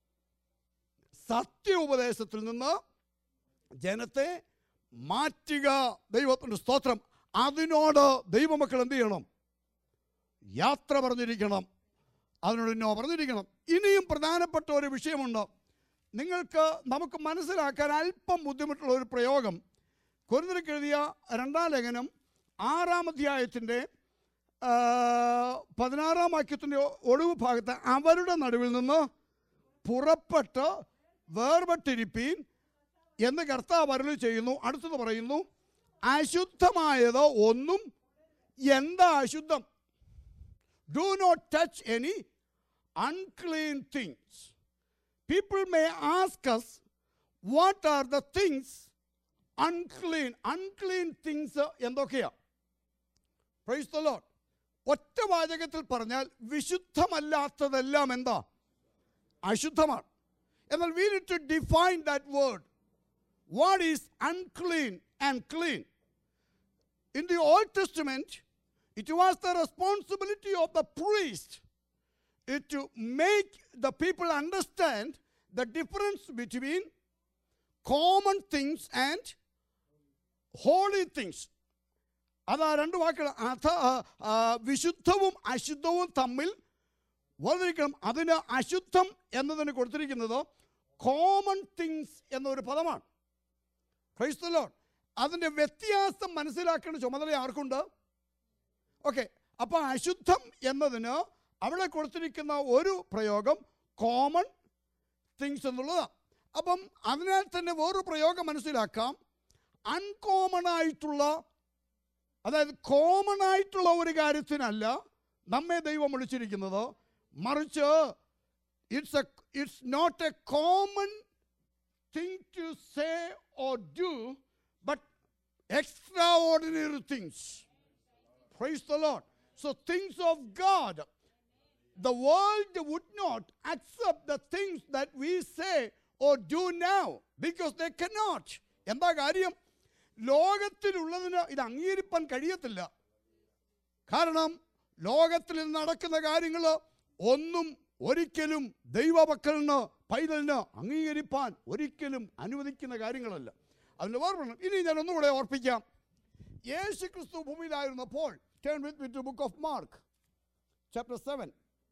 സത്യ ഉപദേശത്തിൽ നിന്ന് ജനത്തെ മാറ്റുക ദൈവത്തിൻ്റെ സ്തോത്രം അതിനോട് ദൈവമക്കൾ എന്ത് ചെയ്യണം യാത്ര പറഞ്ഞിരിക്കണം അതിനോട് ഇന്നോ പറഞ്ഞിരിക്കണം ഇനിയും പ്രധാനപ്പെട്ട ഒരു വിഷയമുണ്ട് നിങ്ങൾക്ക് നമുക്ക് മനസ്സിലാക്കാൻ അല്പം ബുദ്ധിമുട്ടുള്ള ഒരു പ്രയോഗം കൊരിന്തിർക്ക് എഴുതിയ രണ്ടാം ലേഖനം ആറാം അധ്യായത്തിൻ്റെ ആ, പതിനാറാം വാക്യത്തിൻ്റെ ഒഴിവ് ഭാഗത്ത് അവരുടെ നടുവിൽ നിന്ന് പുറപ്പെട്ട് വേർപെട്ടിരിപ്പീൻ എന്ന് കർത്താവ് അരുളി ചെയ്യുന്നു അടുത്തത് പറയുന്നു അശുദ്ധമായത് ഒന്നും എന്താ അശുദ്ധം do not touch any unclean things. People may ask us, what are the things unclean? Unclean things എന്തൊക്കെയാ പ്രൈസ് ദ ലോർഡ് ഒറ്റ വാചകത്തിൽ പറഞ്ഞാൽ വിശുദ്ധമല്ലാത്തതെല്ലാം എന്താ അശുദ്ധമാണ് എന്നാൽ we need to define that word what is unclean and clean In the Old Testament, it was the responsibility of the priest uh, to make the people understand the difference between common things and holy things. അതാ രണ്ട് വാക്കുകൾ അഥ ആ, ആ, വിശുദ്ധവും അശുദ്ധവും തമ്മിൽ വേർതിരിക്കണം അതിന് അശുദ്ധം എന്നതിന് കൊടുത്തിരിക്കുന്നത് കോമൺ തിങ്സ് എന്നൊരു പദമാണ് Praise the Lord. അതിൻ്റെ വ്യത്യാസം മനസ്സിലാക്കേണ്ട ചുമതല ആർക്കുണ്ട് ഓക്കെ അപ്പോൾ അശുദ്ധം എന്നതിന് അവിടെ കൊടുത്തിരിക്കുന്ന ഒരു പ്രയോഗം കോമൺ തിങ്സ് എന്നുള്ളതാണ് അപ്പം അതിനാൽ തന്നെ വേറൊരു പ്രയോഗം മനസ്സിലാക്കാം അൺകോമൺ ആയിട്ടുള്ള അതായത് കോമൺ ആയിട്ടുള്ള ഒരു കാര്യത്തിനല്ല നമ്മെ ദൈവം വിളിച്ചിരിക്കുന്നത് മറിച്ച് it's a it's not a common thing to say or do, but extraordinary things. Praise the Lord. So, things of God, the world would not accept the things that we say or do now because they cannot. എന്താ കാര്യം ലോകത്തിലുള്ളതിന് ഇത് അംഗീകരിപ്പാൻ കഴിയത്തില്ല കാരണം ലോകത്തിൽ നടക്കുന്ന കാര്യങ്ങൾ ഒന്നും ഒരിക്കലും ദൈവമക്കളിന് പൈതലിന് അംഗീകരിപ്പാൻ ഒരിക്കലും അനുവദിക്കുന്ന കാര്യങ്ങളല്ല അതിന് ഓർമ്മ ഇനി ഞാൻ ഒന്നുകൂടെ ഓർപ്പിക്കാം യേശു ക്രിസ്തു ഭൂമിയിലായിരുന്നപ്പോൾ turn with with book of Mark chapter seven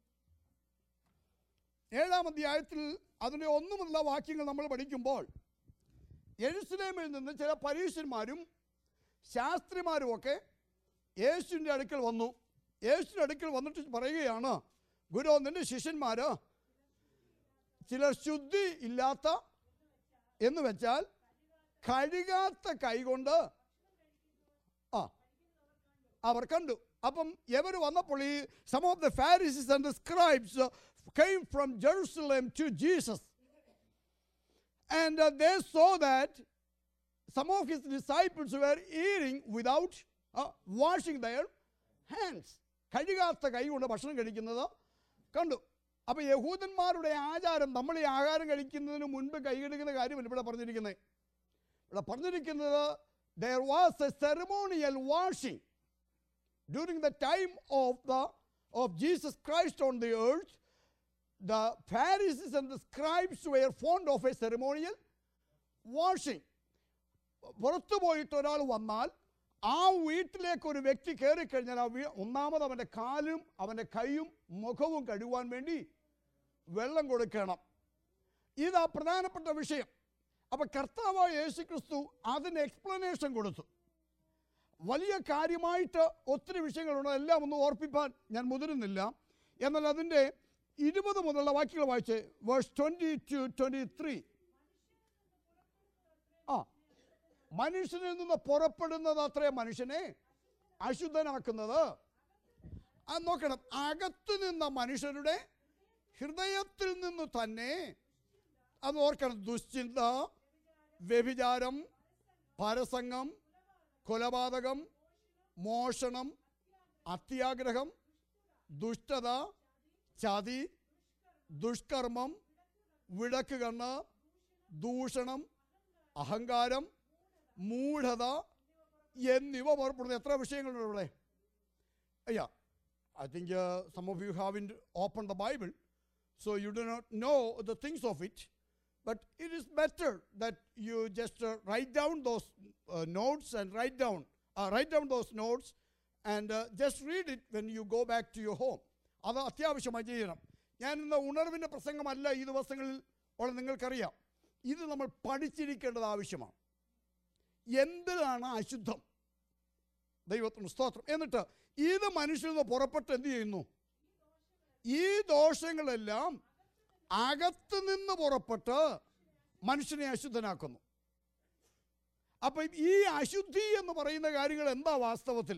ഏഴാം അധ്യായത്തിൽ അതിൻ്റെ ഒന്നു മുതലുള്ള വാക്യങ്ങൾ നമ്മൾ പഠിക്കുമ്പോൾ എഴുസലേമിൽ നിന്ന് ചില പരീക്ഷന്മാരും ശാസ്ത്രിമാരും ഒക്കെ യേശുവിൻ്റെ അടുക്കൽ വന്നു യേശുവിൻ്റെ അടുക്കൽ വന്നിട്ട് പറയുകയാണ് ഗുരു നിന്റെ ശിഷ്യന്മാർ ചിലർ ശുദ്ധി ഇല്ലാത്ത എന്ന് വെച്ചാൽ കഴുകാത്ത കൈകൊണ്ട് ആ അവർ കണ്ടു അപ്പം എവർ വന്നപ്പോൾ ഈ some of the Pharisees and the scribes came from Jerusalem to Jesus and they saw that some of his disciples were eating without uh, washing their hands കഴുകാത്ത കൈ കൊണ്ട് ഭക്ഷണം കഴിക്കുന്നത് കണ്ടു അപ്പോൾ യഹൂദന്മാരുടെ ആചാരം നമ്മൾ ഈ ആഹാരം കഴിക്കുന്നതിന് മുൻപ് കൈ കഴുകുന്ന കാര്യമല്ല ഇവിടെ പറഞ്ഞിരിക്കുന്നത് ഇവിടെ പറഞ്ഞിരിക്കുന്നത് there was a ceremonial washing during the time of the of Jesus Christ on the earth the Pharisees and the scribes were fond of a ceremonial washing പുറത്തു പോയിട്ട് ഒരാൾ വന്നാൽ ആ വീട്ടിലേക്ക് ഒരു വ്യക്തി കയറി കഴിഞ്ഞാൽ ആ വീ ഒന്നാമത് അവൻ്റെ കാലും അവൻ്റെ കൈയും മുഖവും കഴുകുവാൻ വേണ്ടി വെള്ളം കൊടുക്കണം ഇതാ പ്രധാനപ്പെട്ട വിഷയം അപ്പം കർത്താവായ യേശു ക്രിസ്തു അതിന് എക്സ്പ്ലനേഷൻ കൊടുത്തു വലിയ കാര്യമായിട്ട് ഒത്തിരി വിഷയങ്ങളുണ്ട് എല്ലാം ഒന്ന് ഓർപ്പിപ്പാൻ ഞാൻ മുതിരുന്നില്ല എന്നാൽ അതിൻ്റെ ഇരുപത് മുതലുള്ള വാക്യങ്ങൾ വായിച്ച് verse twenty two twenty three ആ മനുഷ്യനിൽ നിന്ന് പുറപ്പെടുന്നത് അത്രേ മനുഷ്യനെ അശുദ്ധനാക്കുന്നത് ആ നോക്കണം അകത്തു നിന്ന മനുഷ്യരുടെ ഹൃദയത്തിൽ നിന്ന് തന്നെ അത് ഓർക്കണം ദുശ്ചിന്ത വ്യഭിചാരം പരസംഗം കൊലപാതകം മോഷണം അത്യാഗ്രഹം ദുഷ്ടത ചതി ദുഷ്കർമ്മം വിടക്ക് കണ്ണ് ദൂഷണം അഹങ്കാരം മൂഢത എന്നിവ പുറപ്പെടുന്ന എത്ര വിഷയങ്ങളുണ്ട് ഇവിടെ അയ്യാ I think some of you have in open the Bible so you do not know the things of it but it is better that you just write down those notes and write down write down those notes and just read it when you go back to your home അത് അത്യാവശ്യമായി ചെയ്യണം ഞാൻ ഇന്ന് ഉണർവിൻ്റെ പ്രസംഗമല്ല ഈ ദിവസങ്ങളിൽ ഉള്ള നിങ്ങൾക്കറിയാം ഇത് നമ്മൾ പഠിച്ചിരിക്കേണ്ടത് ആവശ്യമാണ് എന്തിനാണ് അശുദ്ധം ദൈവത്തിന് സ്തോത്രം എന്നിട്ട് ഇത് മനുഷ്യരിൽ നിന്ന് പുറപ്പെട്ട് എന്ത് ചെയ്യുന്നു ഈ ദോഷങ്ങളെല്ലാം അകത്ത് നിന്ന് പുറപ്പെട്ട് മനുഷ്യനെ അശുദ്ധനാക്കുന്നു അപ്പം ഈ അശുദ്ധി എന്ന് പറയുന്ന കാര്യങ്ങൾ എന്താ വാസ്തവത്തിൽ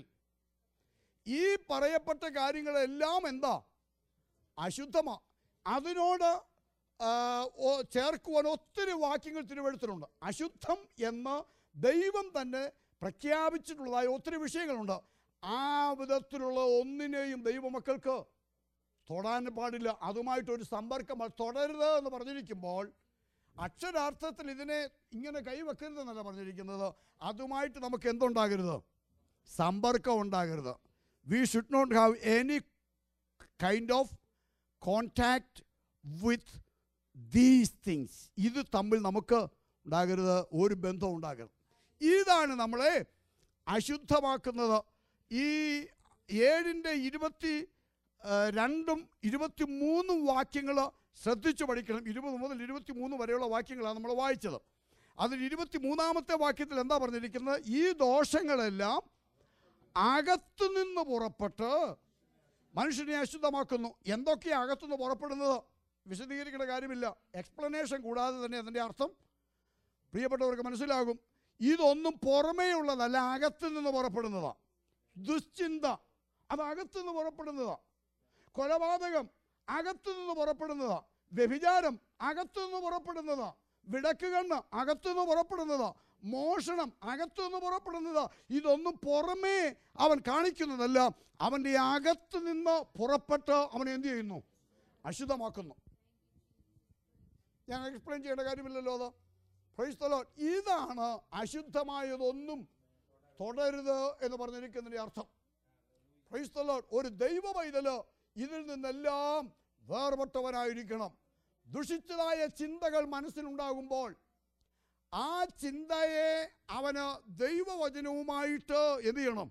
ഈ പറയപ്പെട്ട കാര്യങ്ങളെല്ലാം എന്താ അശുദ്ധമാ അതിനോട് ആ, ഓ- ചേർക്കുവാൻ ഒത്തിരി വാക്യങ്ങൾ തിരുവഴുത്തിലുണ്ട് അശുദ്ധം എന്ന് ദൈവം തന്നെ പ്രഖ്യാപിച്ചിട്ടുള്ളതായ ഒത്തിരി വിഷയങ്ങളുണ്ട് ആ വിധത്തിലുള്ള ഒന്നിനെയും ദൈവമക്കൾക്ക് തൊടാൻ പാടില്ല അതുമായിട്ടൊരു സമ്പർക്കം അത് തുടരുത് എന്ന് പറഞ്ഞിരിക്കുമ്പോൾ അക്ഷരാർത്ഥത്തിൽ ഇതിനെ ഇങ്ങനെ കൈവെക്കരുതെന്നല്ല പറഞ്ഞിരിക്കുന്നത് അതുമായിട്ട് നമുക്ക് എന്തുണ്ടാകരുത് സമ്പർക്കം ഉണ്ടാകരുത് we should not have any kind of contact with these things ഇത് തമ്മിൽ നമുക്ക് ഉണ്ടാകരുത് ഒരു ബന്ധം ഉണ്ടാകരുത് ഇതാണ് നമ്മളെ അശുദ്ധമാക്കുന്നത് ഈ ഏഴിൻ്റെ ഇരുപത്തി ആ, രണ്ടും ഇരുപത്തി മൂന്നും വാക്യങ്ങൾ ശ്രദ്ധിച്ചു പഠിക്കണം ഇരുപത് മുതൽ ഇരുപത്തി മൂന്ന് വരെയുള്ള വാക്യങ്ങളാണ് നമ്മൾ വായിച്ചത് അതിൽ ഇരുപത്തി മൂന്നാമത്തെ വാക്യത്തിൽ എന്താ പറഞ്ഞിരിക്കുന്നത് ഈ ദോഷങ്ങളെല്ലാം അകത്തു നിന്ന് പുറപ്പെട്ട് മനുഷ്യനെ അശുദ്ധമാക്കുന്നു എന്തൊക്കെയാണ് അകത്തുനിന്ന് പുറപ്പെടുന്നത് വിശദീകരിക്കേണ്ട കാര്യമില്ല എക്സ്പ്ലനേഷൻ കൂടാതെ തന്നെ അതിൻ്റെ അർത്ഥം പ്രിയപ്പെട്ടവർക്ക് മനസ്സിലാകും ഇതൊന്നും പുറമേ ഉള്ളതല്ല അകത്തു നിന്ന് പുറപ്പെടുന്നതാണ് ദുശ്ചിന്ത അത് അകത്തു നിന്ന് പുറപ്പെടുന്നതാണ് കൊലപാതകം അകത്തു നിന്ന് പുറപ്പെടുന്നതാണ് വ്യഭിചാരം അകത്തുനിന്ന് പുറപ്പെടുന്നത് വിടക്ക് കണ്ണ് അകത്തുനിന്ന് പുറപ്പെടുന്നത് മോഷണം അകത്തുനിന്ന് പുറപ്പെടുന്നത് ഇതൊന്നും പുറമേ അവൻ കാണിക്കുന്നതല്ല അവൻ്റെ അകത്ത് നിന്ന് പുറപ്പെട്ട് അവൻ എന്ത് ചെയ്യുന്നു അശുദ്ധമാക്കുന്നു ഞാൻ എക്സ്പ്ലെയിൻ ചെയ്യേണ്ട കാര്യമില്ലല്ലോ അത് Praise the Lord. ഇതാണ് അശുദ്ധമായതൊന്നും തുടരുത് എന്ന് പറഞ്ഞിരിക്കുന്നതിൻ്റെ അർത്ഥം Praise the Lord. ഒരു ദൈവ പൈതല് ഇതിൽ നിന്നെല്ലാം വേർപെട്ടവനായിരിക്കണം ദുഷിച്ചതായ ചിന്തകൾ മനസ്സിലുണ്ടാകുമ്പോൾ ആ ചിന്തയെ അവന് ദൈവവചനവുമായിട്ട് എന്ത് ചെയ്യണം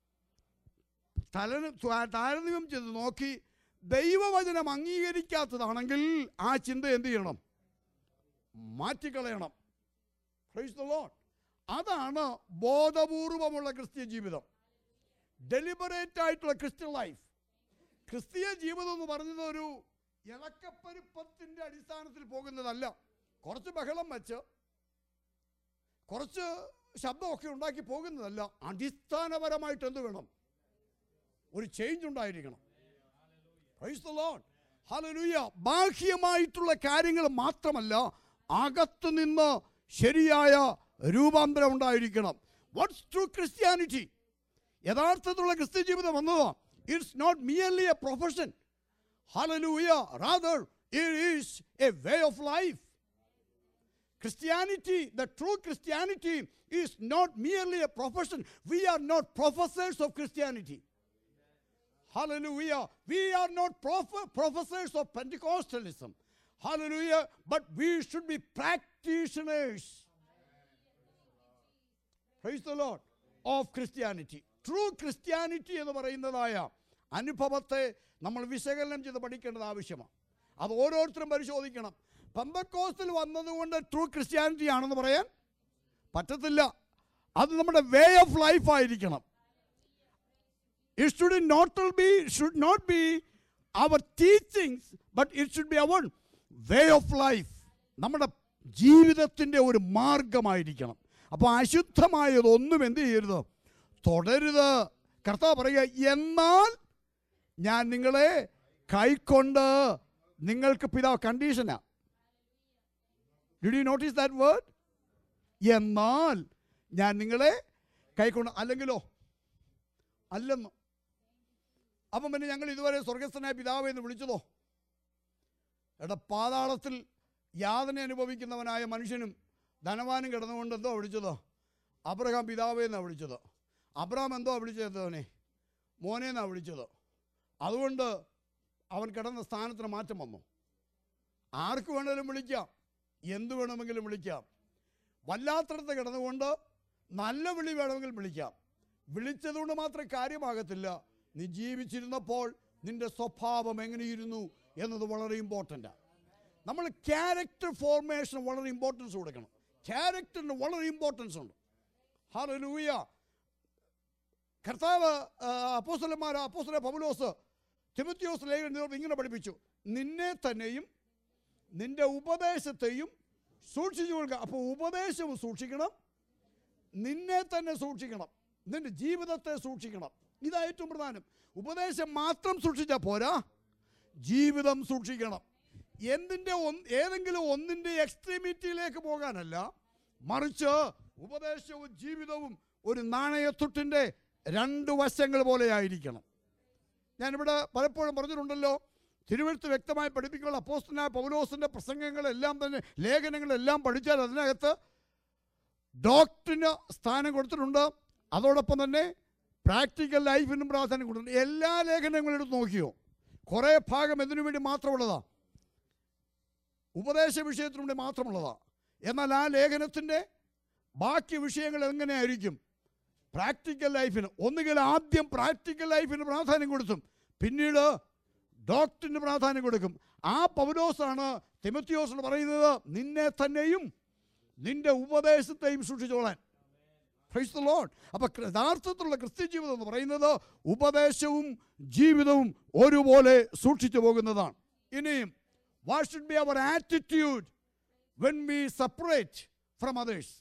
തലന് താരതമ്യം ചെയ്ത് നോക്കി ദൈവവചനം അംഗീകരിക്കാത്തതാണെങ്കിൽ ആ ചിന്ത എന്ത് ചെയ്യണം മാറ്റിക്കളയണം Praise the Lord. അതാണ് ബോധപൂർവമുള്ള ക്രിസ്ത്യ ജീവിതം ഡെലിബറേറ്റ് ആയിട്ടുള്ള ക്രിസ്ത്യൻ ലൈഫ് ക്രിസ്തീയ ജീവിതം എന്ന് പറയുന്നത് ഒരു ഇളക്കപ്പരുപ്പത്തിൻ്റെ അടിസ്ഥാനത്തിൽ പോകുന്നതല്ല കുറച്ച് ബഹളം വെച്ച് കുറച്ച് ശബ്ദമൊക്കെ ഉണ്ടാക്കി പോകുന്നതല്ല അടിസ്ഥാനപരമായിട്ട് എന്ത് വേണം ഒരു ചേഞ്ച് ഉണ്ടായിരിക്കണം Praise the Lord. Hallelujah. ബാഹ്യമായിട്ടുള്ള കാര്യങ്ങൾ മാത്രമല്ല അകത്തു നിന്ന് ശരിയായ രൂപാന്തരം ഉണ്ടായിരിക്കണം വാട്ട്സ് ട്രൂ ക്രിസ്ത്യാനിറ്റി യഥാർത്ഥത്തിലുള്ള ക്രിസ്ത്യ ജീവിതം വന്നതോ it's not merely a profession hallelujah rather it is a way of life Christianity, the true Christianity, is not merely a profession. We are not professors of Christianity. Hallelujah. We are not prof- professors of Pentecostalism. Hallelujah. But we should be practitioners. Praise the Lord. Of Christianity. True Christianity എന്ന് പറയുന്നതായ അനുഭവത്തെ നമ്മൾ വിശകലനം ചെയ്ത് പഠിക്കേണ്ടത് ആവശ്യമാണ് അത് ഓരോരുത്തരും പരിശോധിക്കണം പമ്പക്കോസ്റ്റിൽ വന്നതുകൊണ്ട് ട്രൂ ക്രിസ്ത്യാനിറ്റി ആണെന്ന് പറയാൻ പറ്റത്തില്ല അത് നമ്മുടെ വേ ഓഫ് ലൈഫ് ആയിരിക്കണം it should not be should not be our teachings but it should be our way of life നമ്മുടെ ജീവിതത്തിൻ്റെ ഒരു മാർഗമായിരിക്കണം അപ്പോൾ അശുദ്ധമായതൊന്നും എന്ത് ചെയ്യരുത് തുടരുത് കർത്താവ് പറയുക എന്നാൽ ഞാൻ നിങ്ങളെ കൈക്കൊണ്ട് നിങ്ങൾക്ക് പിതാവ് കണ്ടീഷനാ did you notice that word എന്നാൽ ഞാൻ നിങ്ങളെ കൈക്കൊണ്ട് അല്ലെങ്കിലോ അല്ലെന്ന് അപ്പം പിന്നെ ഞങ്ങൾ ഇതുവരെ സ്വർഗസ്ഥനായ പിതാവ് എന്ന് വിളിച്ചതോ എടാ പാതാളത്തിൽ യാതന അനുഭവിക്കുന്നവനായ മനുഷ്യനും ധനവാനും കിടന്നുകൊണ്ട് എന്തോ വിളിച്ചതോ അബ്രഹാം പിതാവേ എന്നാണ് വിളിച്ചത് അബ്രഹാം എന്തോ വിളിച്ചത് അവനെ മോനെ എന്നാണ് വിളിച്ചത് അതുകൊണ്ട് അവൻ കിടന്ന സ്ഥാനത്തിന് മാറ്റം വന്നു ആർക്ക് വേണമെങ്കിലും വിളിക്കാം എന്ത് വേണമെങ്കിലും വിളിക്കാം വല്ലാത്തടത്ത് കിടന്നുകൊണ്ട് നല്ല വിളി വേണമെങ്കിൽ വിളിക്കാം വിളിച്ചതുകൊണ്ട് മാത്രം കാര്യമാകത്തില്ല നീ ജീവിച്ചിരുന്നപ്പോൾ നിന്റെ സ്വഭാവം എങ്ങനെയിരുന്നു എന്നത് വളരെ ഇമ്പോർട്ടൻ്റാണ് നമ്മൾ ക്യാരക്ടർ ഫോർമേഷൻ വളരെ ഇമ്പോർട്ടൻസ് കൊടുക്കണം ക്യാരക്ടറിന് വളരെ ഇമ്പോർട്ടൻസ് ഉണ്ട് ഹലൂയ കർത്താവ് അപ്പോസ്തലന്മാർ അപ്പോസ്തല പൗലോസ് തിമത്യോസ് ലേഖനം ഇങ്ങനെ പഠിപ്പിച്ചു നിന്നെ തന്നെയും നിന്റെ ഉപദേശത്തെയും സൂക്ഷിച്ചു കൊടുക്കുക അപ്പോൾ ഉപദേശവും സൂക്ഷിക്കണം നിന്നെ തന്നെ സൂക്ഷിക്കണം നിന്റെ ജീവിതത്തെ സൂക്ഷിക്കണം ഇതാ ഏറ്റവും പ്രധാനം ഉപദേശം മാത്രം സൂക്ഷിച്ചാൽ പോരാ ജീവിതം സൂക്ഷിക്കണം എന്തിൻ്റെ ഒന്ന് ഏതെങ്കിലും ഒന്നിൻ്റെ എക്സ്ട്രീമിറ്റിയിലേക്ക് പോകാനല്ല മറിച്ച് ഉപദേശവും ജീവിതവും ഒരു നാണയത്തുട്ടിൻ്റെ രണ്ട് വശങ്ങൾ പോലെ ആയിരിക്കണം ഞാനിവിടെ പലപ്പോഴും പറഞ്ഞിട്ടുണ്ടല്ലോ തിരുവഴുത്ത് വ്യക്തമായി പഠിപ്പിക്കുന്ന അപ്പോസ്റ്റനായ പൗലോസിൻ്റെ പ്രസംഗങ്ങളെല്ലാം തന്നെ ലേഖനങ്ങളെല്ലാം പഠിച്ചാൽ അതിനകത്ത് ഡോക്ടറിന് സ്ഥാനം കൊടുത്തിട്ടുണ്ട് അതോടൊപ്പം തന്നെ പ്രാക്ടിക്കൽ ലൈഫിനും പ്രാധാന്യം കൊടുത്തിട്ടുണ്ട് എല്ലാ ലേഖനങ്ങളും എടുത്ത് നോക്കിയോ കുറേ ഭാഗം എന്തിനു വേണ്ടി മാത്രമുള്ളതാ ഉപദേശ വിഷയത്തിനു വേണ്ടി മാത്രമുള്ളതാ എന്നാൽ ആ ലേഖനത്തിൻ്റെ ബാക്കി വിഷയങ്ങൾ എങ്ങനെയായിരിക്കും പ്രാക്ടിക്കൽ ലൈഫിന് ഒന്നുകിൽ ആദ്യം പ്രാക്ടിക്കൽ ലൈഫിന് പ്രാധാന്യം കൊടുത്തും പിന്നീട് ഡോക്ടറിന് പ്രാധാന്യം കൊടുക്കും ആ പൗലോസാണ് തിമത്തിയോസ് പറയുന്നത് നിന്നെ തന്നെയും നിന്റെ ഉപദേശത്തെയും സൂക്ഷിച്ചോളാൻ പ്രൈസ് ദ ലോഡ് അപ്പോൾ യഥാർത്ഥത്തിലുള്ള ക്രിസ്ത്യ ജീവിതം എന്ന് പറയുന്നത് ഉപദേശവും ജീവിതവും ഒരുപോലെ സൂക്ഷിച്ചു പോകുന്നതാണ് ഇനിയും what should be our attitude when we separate from others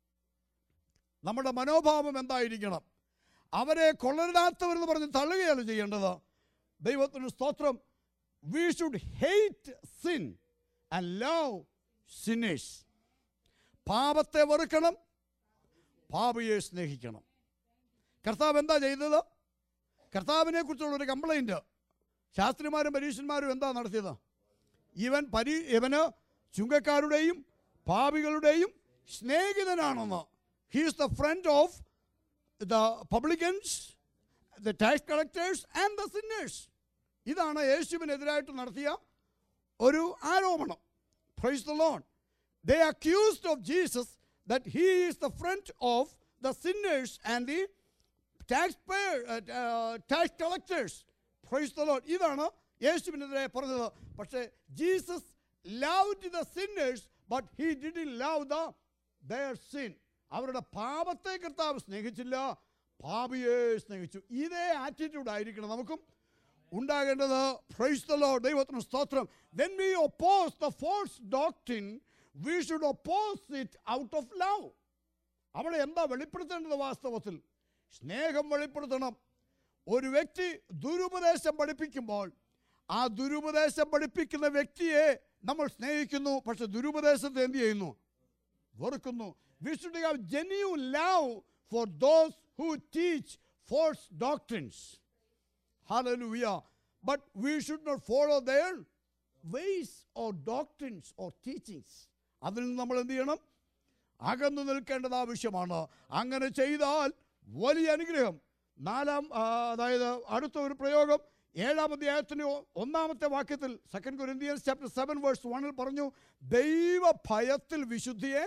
നമ്മുടെ മനോഭാവം എന്തായിരിക്കണം അവരെ കൊള്ളരുതാത്തവരെന്ന് പറഞ്ഞ് തള്ളുകയല്ല ചെയ്യേണ്ടത് ദൈവത്തിന് സ്തോത്രം we should hate sin and love sinners പാപത്തെ വെറുക്കണം പാപിയെ സ്നേഹിക്കണം കർത്താവ് എന്താ ചെയ്തത് കർത്താവിനെ കുറിച്ചുള്ള ഒരു കംപ്ലൈൻറ്റ് ശാസ്ത്രിമാരും പരീക്ഷന്മാരും എന്താ നടത്തിയത് ഇവൻ പരി ഇവന് ചുങ്കക്കാരുടെയും പാപികളുടെയും സ്നേഹിതനാണെന്ന് he's the friend of the publicans the tax collectors and the sinners ഇതാണ് യേശുവിനെതിരായിട്ട് നടത്തിയ ഒരു ആരോപണം praise the Lord they accused of Jesus that he is the friend of the sinners and the tax payer tax collectors praise the Lord ഇതാണ് യേശുവിനെതിരെ പറഞ്ഞത് പക്ഷേ Jesus love the sinners but he did love the their sin അവരുടെ പാപത്തെ കർത്താവ് സ്നേഹിച്ചില്ല പാപിയെ സ്നേഹിച്ചു ഇതേ ആറ്റിറ്റ്യൂഡ് ആയിരിക്കണം നമുക്കും ഉണ്ടാകേണ്ടത് പ്രൈസ് ദ ലോർഡ് ദൈവത്തിന് സ്തോത്രം when we oppose the false doctrine we should oppose it out of love അവിടെ എന്താ വെളിപ്പെടുത്തേണ്ടത് വാസ്തവത്തിൽ സ്നേഹം വെളിപ്പെടുത്തണം ഒരു വ്യക്തി ദുരുപദേശം പഠിപ്പിക്കുമ്പോൾ ആ ദുരുപദേശം പഠിപ്പിക്കുന്ന വ്യക്തിയെ നമ്മൾ സ്നേഹിക്കുന്നു പക്ഷെ ദുരുപദേശത്തെ എന്ത് ചെയ്യുന്നു വെറുക്കുന്നു we should have genuine love for those who teach false doctrines Hallelujah. But we should not follow their ways or doctrines or teachings. അതിൽ നിന്ന് നമ്മൾ എന്ത് ചെയ്യണം അകന്നു നിൽക്കേണ്ടത് ആവശ്യമാണ് അങ്ങനെ ചെയ്താൽ വലിയ അനുഗ്രഹം നാലാം ആ, അതായത് അടുത്ത ഒരു പ്രയോഗം ഏഴാം അധ്യായത്തിന് ഒ- ഒന്നാമത്തെ വാക്യത്തിൽ second Corinthians chapter seven verse വണ്ണിൽ പറഞ്ഞു ദൈവ ഭയത്തിൽ വിശുദ്ധിയെ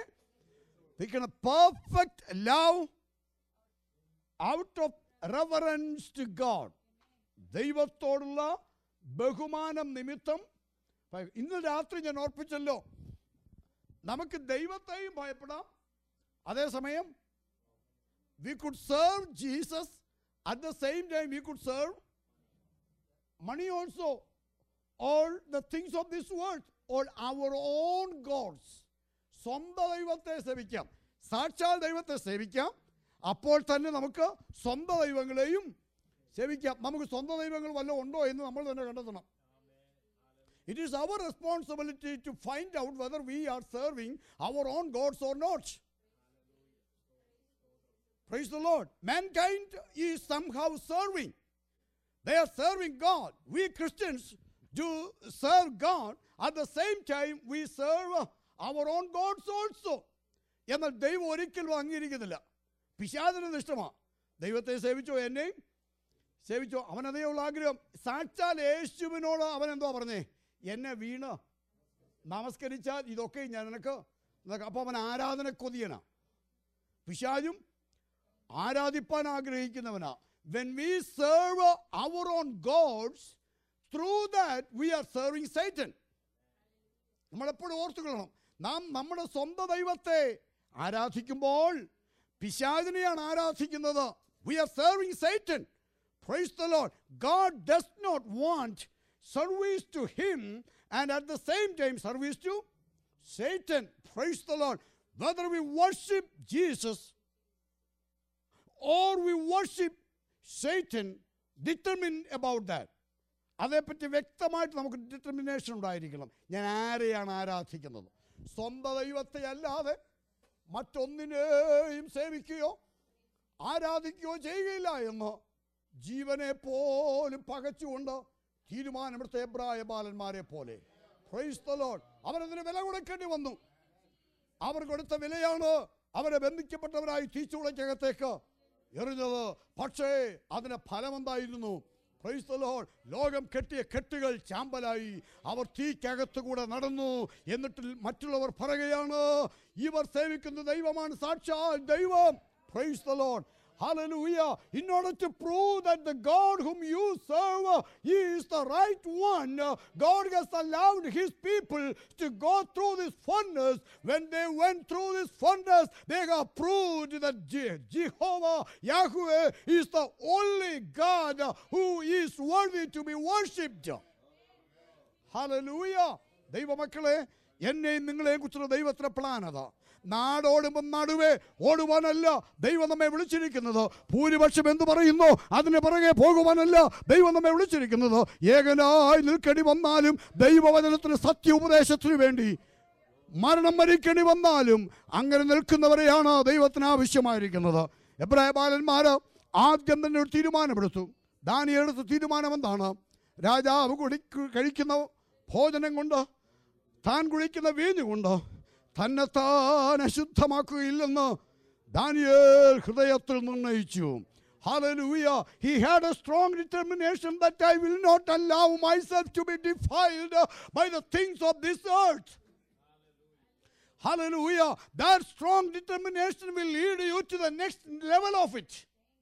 perfect love out of reverence to God ദൈവത്തോടുള്ള ബഹുമാനം നിമിത്തം ഭയ- ഇന്ന് രാത്രി ഞാൻ ഓർപ്പിച്ചല്ലോ നമുക്ക് ദൈവത്തെയും ഭയപ്പെടാം അതേസമയം we could serve Jesus at the same time we could serve money also all the things of this world all our own gods സ്വന്തം ദൈവത്തെ സേവിക്കാം സാക്ഷാൽ ദൈവത്തെ സേവിക്കാം അപ്പോൾ തന്നെ നമുക്ക് സ്വന്തം ദൈവങ്ങളെയും സേവിക്കാം നമുക്ക് സ്വന്തം ദൈവങ്ങൾ വല്ലതും ഉണ്ടോ എന്ന് നമ്മൾ തന്നെ കണ്ടെത്തണം it is our responsibility to find out whether we are serving our own gods or not Praise the Lord. Mankind is somehow serving. They are serving God. We Christians do serve God. At the same time, we serve our own gods also. എന്നാൽ ദൈവം ഒരിക്കലും അംഗീകരിക്കുന്നില്ല പിശാചിന് ഇഷ്ടമാണ് ദൈവത്തെ സേവിച്ചോ എന്നെയും സേവിച്ചോ അവനതേ ഉള്ള ആഗ്രഹം സാക്ഷാൽ യേശുവിനോട് അവൻ എന്തോ പറഞ്ഞേ എന്നെ വീണ് നമസ്കരിച്ചാൽ ഇതൊക്കെ ഞാൻ നിനക്ക് അപ്പോൾ അവൻ ആരാധന കൊതിയനാ പിശാചും ആരാധിപ്പാൻ ആഗ്രഹിക്കുന്നവനാ when we serve our own gods through that we are serving Satan നമ്മളെപ്പോഴും ഓർത്തുകൊള്ളണം നാം നമ്മുടെ സ്വന്തം ദൈവത്തെ ആരാധിക്കുമ്പോൾ പിശാചിനെയാണ് ആരാധിക്കുന്നത് we are serving Satan praise the Lord God does not want service to him and at the same time service to Satan praise the Lord whether we worship Jesus or we worship Satan, determine about that. അതേപ്പറ്റി വ്യക്തമായിട്ട് നമുക്ക് determination ഉണ്ടായിരിക്കണം ഞാൻ ആരെയാണ് ആരാധിക്കുന്നത് സ്വന്തം ദൈവത്തെ അല്ലാതെ മറ്റൊന്നിനെയും സേവിക്കുകയോ ആരാധിക്കുകയോ ചെയ്യുകയില്ല എന്ന് ജീവനെ പോലും പകച്ചുകൊണ്ട് തീരുമാനമെടുത്ത എബ്രായ ബാലന്മാരെ പോലെ പ്രൈസ് the Lord. അവരതിന് വില കൊടുക്കേണ്ടി വന്നു അവർ കൊടുത്ത വിലയാണ് അവരെ ബന്ധിക്കപ്പെട്ടവരായി തീച്ചുളയ്ക്കകത്തേക്ക് എറിഞ്ഞത് പക്ഷേ അതിന് ഫലമെന്തായിരുന്നു Praise the Lord. ലോകം കെട്ടിയ കെട്ടുകൾ ചാമ്പലായി അവർ തീക്കകത്ത് കൂടെ നടന്നു എന്നിട്ട് മറ്റുള്ളവർ പറയുകയാണ് ഇവർ സേവിക്കുന്ന ദൈവമാണ് സാക്ഷാൽ ദൈവം Praise the Lord. Hallelujah. In order to prove that the God whom you serve uh, he is the right one, uh, God has allowed his people to go through this furnace. When they went through this furnace, they have proved that Je- Jehovah, Yahweh, is the only God uh, who is worthy to be worshipped. Hallelujah. ദൈവമക്കളെ എന്നെയും നിങ്ങളെയും കുറിച്ചുള്ള ദൈവത്തിന്റെ plan അതാ നാടോടുമ്പം നടുവേ ഓടുവാനല്ല ദൈവം നമ്മെ വിളിച്ചിരിക്കുന്നത് ഭൂരിപക്ഷം എന്തു പറയുന്നു അതിന് പിറകെ പോകുവാനല്ല ദൈവം നമ്മെ വിളിച്ചിരിക്കുന്നത് ഏകനായി നിൽക്കേണ്ടി വന്നാലും ദൈവവചനത്തിന് സത്യ ഉപദേശത്തിന് വേണ്ടി മരണം മരിക്കേണ്ടി വന്നാലും അങ്ങനെ നിൽക്കുന്നവരെയാണ് ദൈവത്തിന് ആവശ്യമായിരിക്കുന്നത് എബ്രായ ബാലന്മാർ ആദ്യം തന്നെ ഒരു തീരുമാനമെടുത്തു ദാനിയെടുത്ത തീരുമാനം എന്താണ് രാജാവ് കുടി കഴിക്കുന്ന ഭോജനം കൊണ്ട് താൻ കുടിക്കുന്ന വീഞ്ഞ് കൊണ്ട് തന്നെ താൻ അശുദ്ധമാക്കുകയില്ലെന്ന് ദാനിയേൽ ഹൃദയത്തിൽ നിർണയിച്ചു Hallelujah. He had a strong determination that I will not allow myself to be defiled by the things of this earth. Hallelujah. That strong determination will lead you to the next level of it.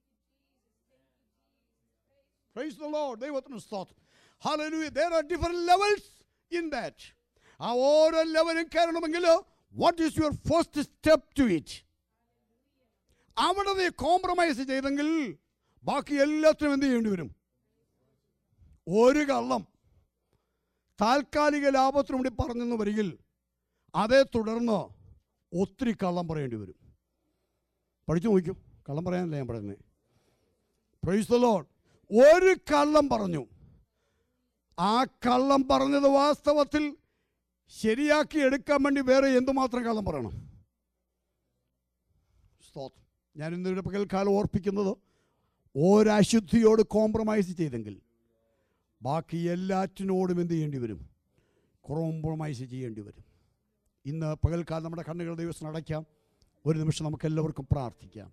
Praise the Lord. ദൈവത്തിന് സ്തോത്രം Hallelujah. There are different levels in that. ആ ഓരോ ലെവലും കയറണമെങ്കിൽ what is your first step to it അവിടെ നീ compromise ചെയ്തെങ്കിൽ ബാക്കി എല്ലാത്തിനും എന്ത് ചെയ്യേണ്ടി വരും ഒരു കള്ളം താൽക്കാലിക ലാഭത്തിനു വേണ്ടി പറഞ്ഞെന്ന് വരികിൽ അതേ തുടർന്ന് ഒത്തിരി കള്ളം പറയേണ്ടി വരും പഠിച്ചു നോക്കൂ കള്ളം പറയാനല്ല ഞാൻ പറയുന്നത് പ്രൈസ് ദ ലോഡ് ഒരു കള്ളം പറഞ്ഞു ആ കള്ളം പറഞ്ഞത് വാസ്തവത്തിൽ ശരിയാക്കി എടുക്കാൻ വേണ്ടി വേറെ എന്തുമാത്രം കള്ളം പറയണം സ്തോത്രം ഞാൻ ഇന്ന് പകൽക്കാലം ഓർപ്പിക്കുന്നത് ഒരശുദ്ധിയോട് കോംപ്രമൈസ് ചെയ്തെങ്കിൽ ബാക്കി എല്ലാറ്റിനോടും എന്ത് ചെയ്യേണ്ടി വരും കോംപ്രമൈസ് ചെയ്യേണ്ടി വരും ഇന്ന് പകൽക്കാലം നമ്മുടെ കണ്ണുകൾ ദിവസം അടയ്ക്കാം ഒരു നിമിഷം നമുക്ക് എല്ലാവർക്കും പ്രാർത്ഥിക്കാം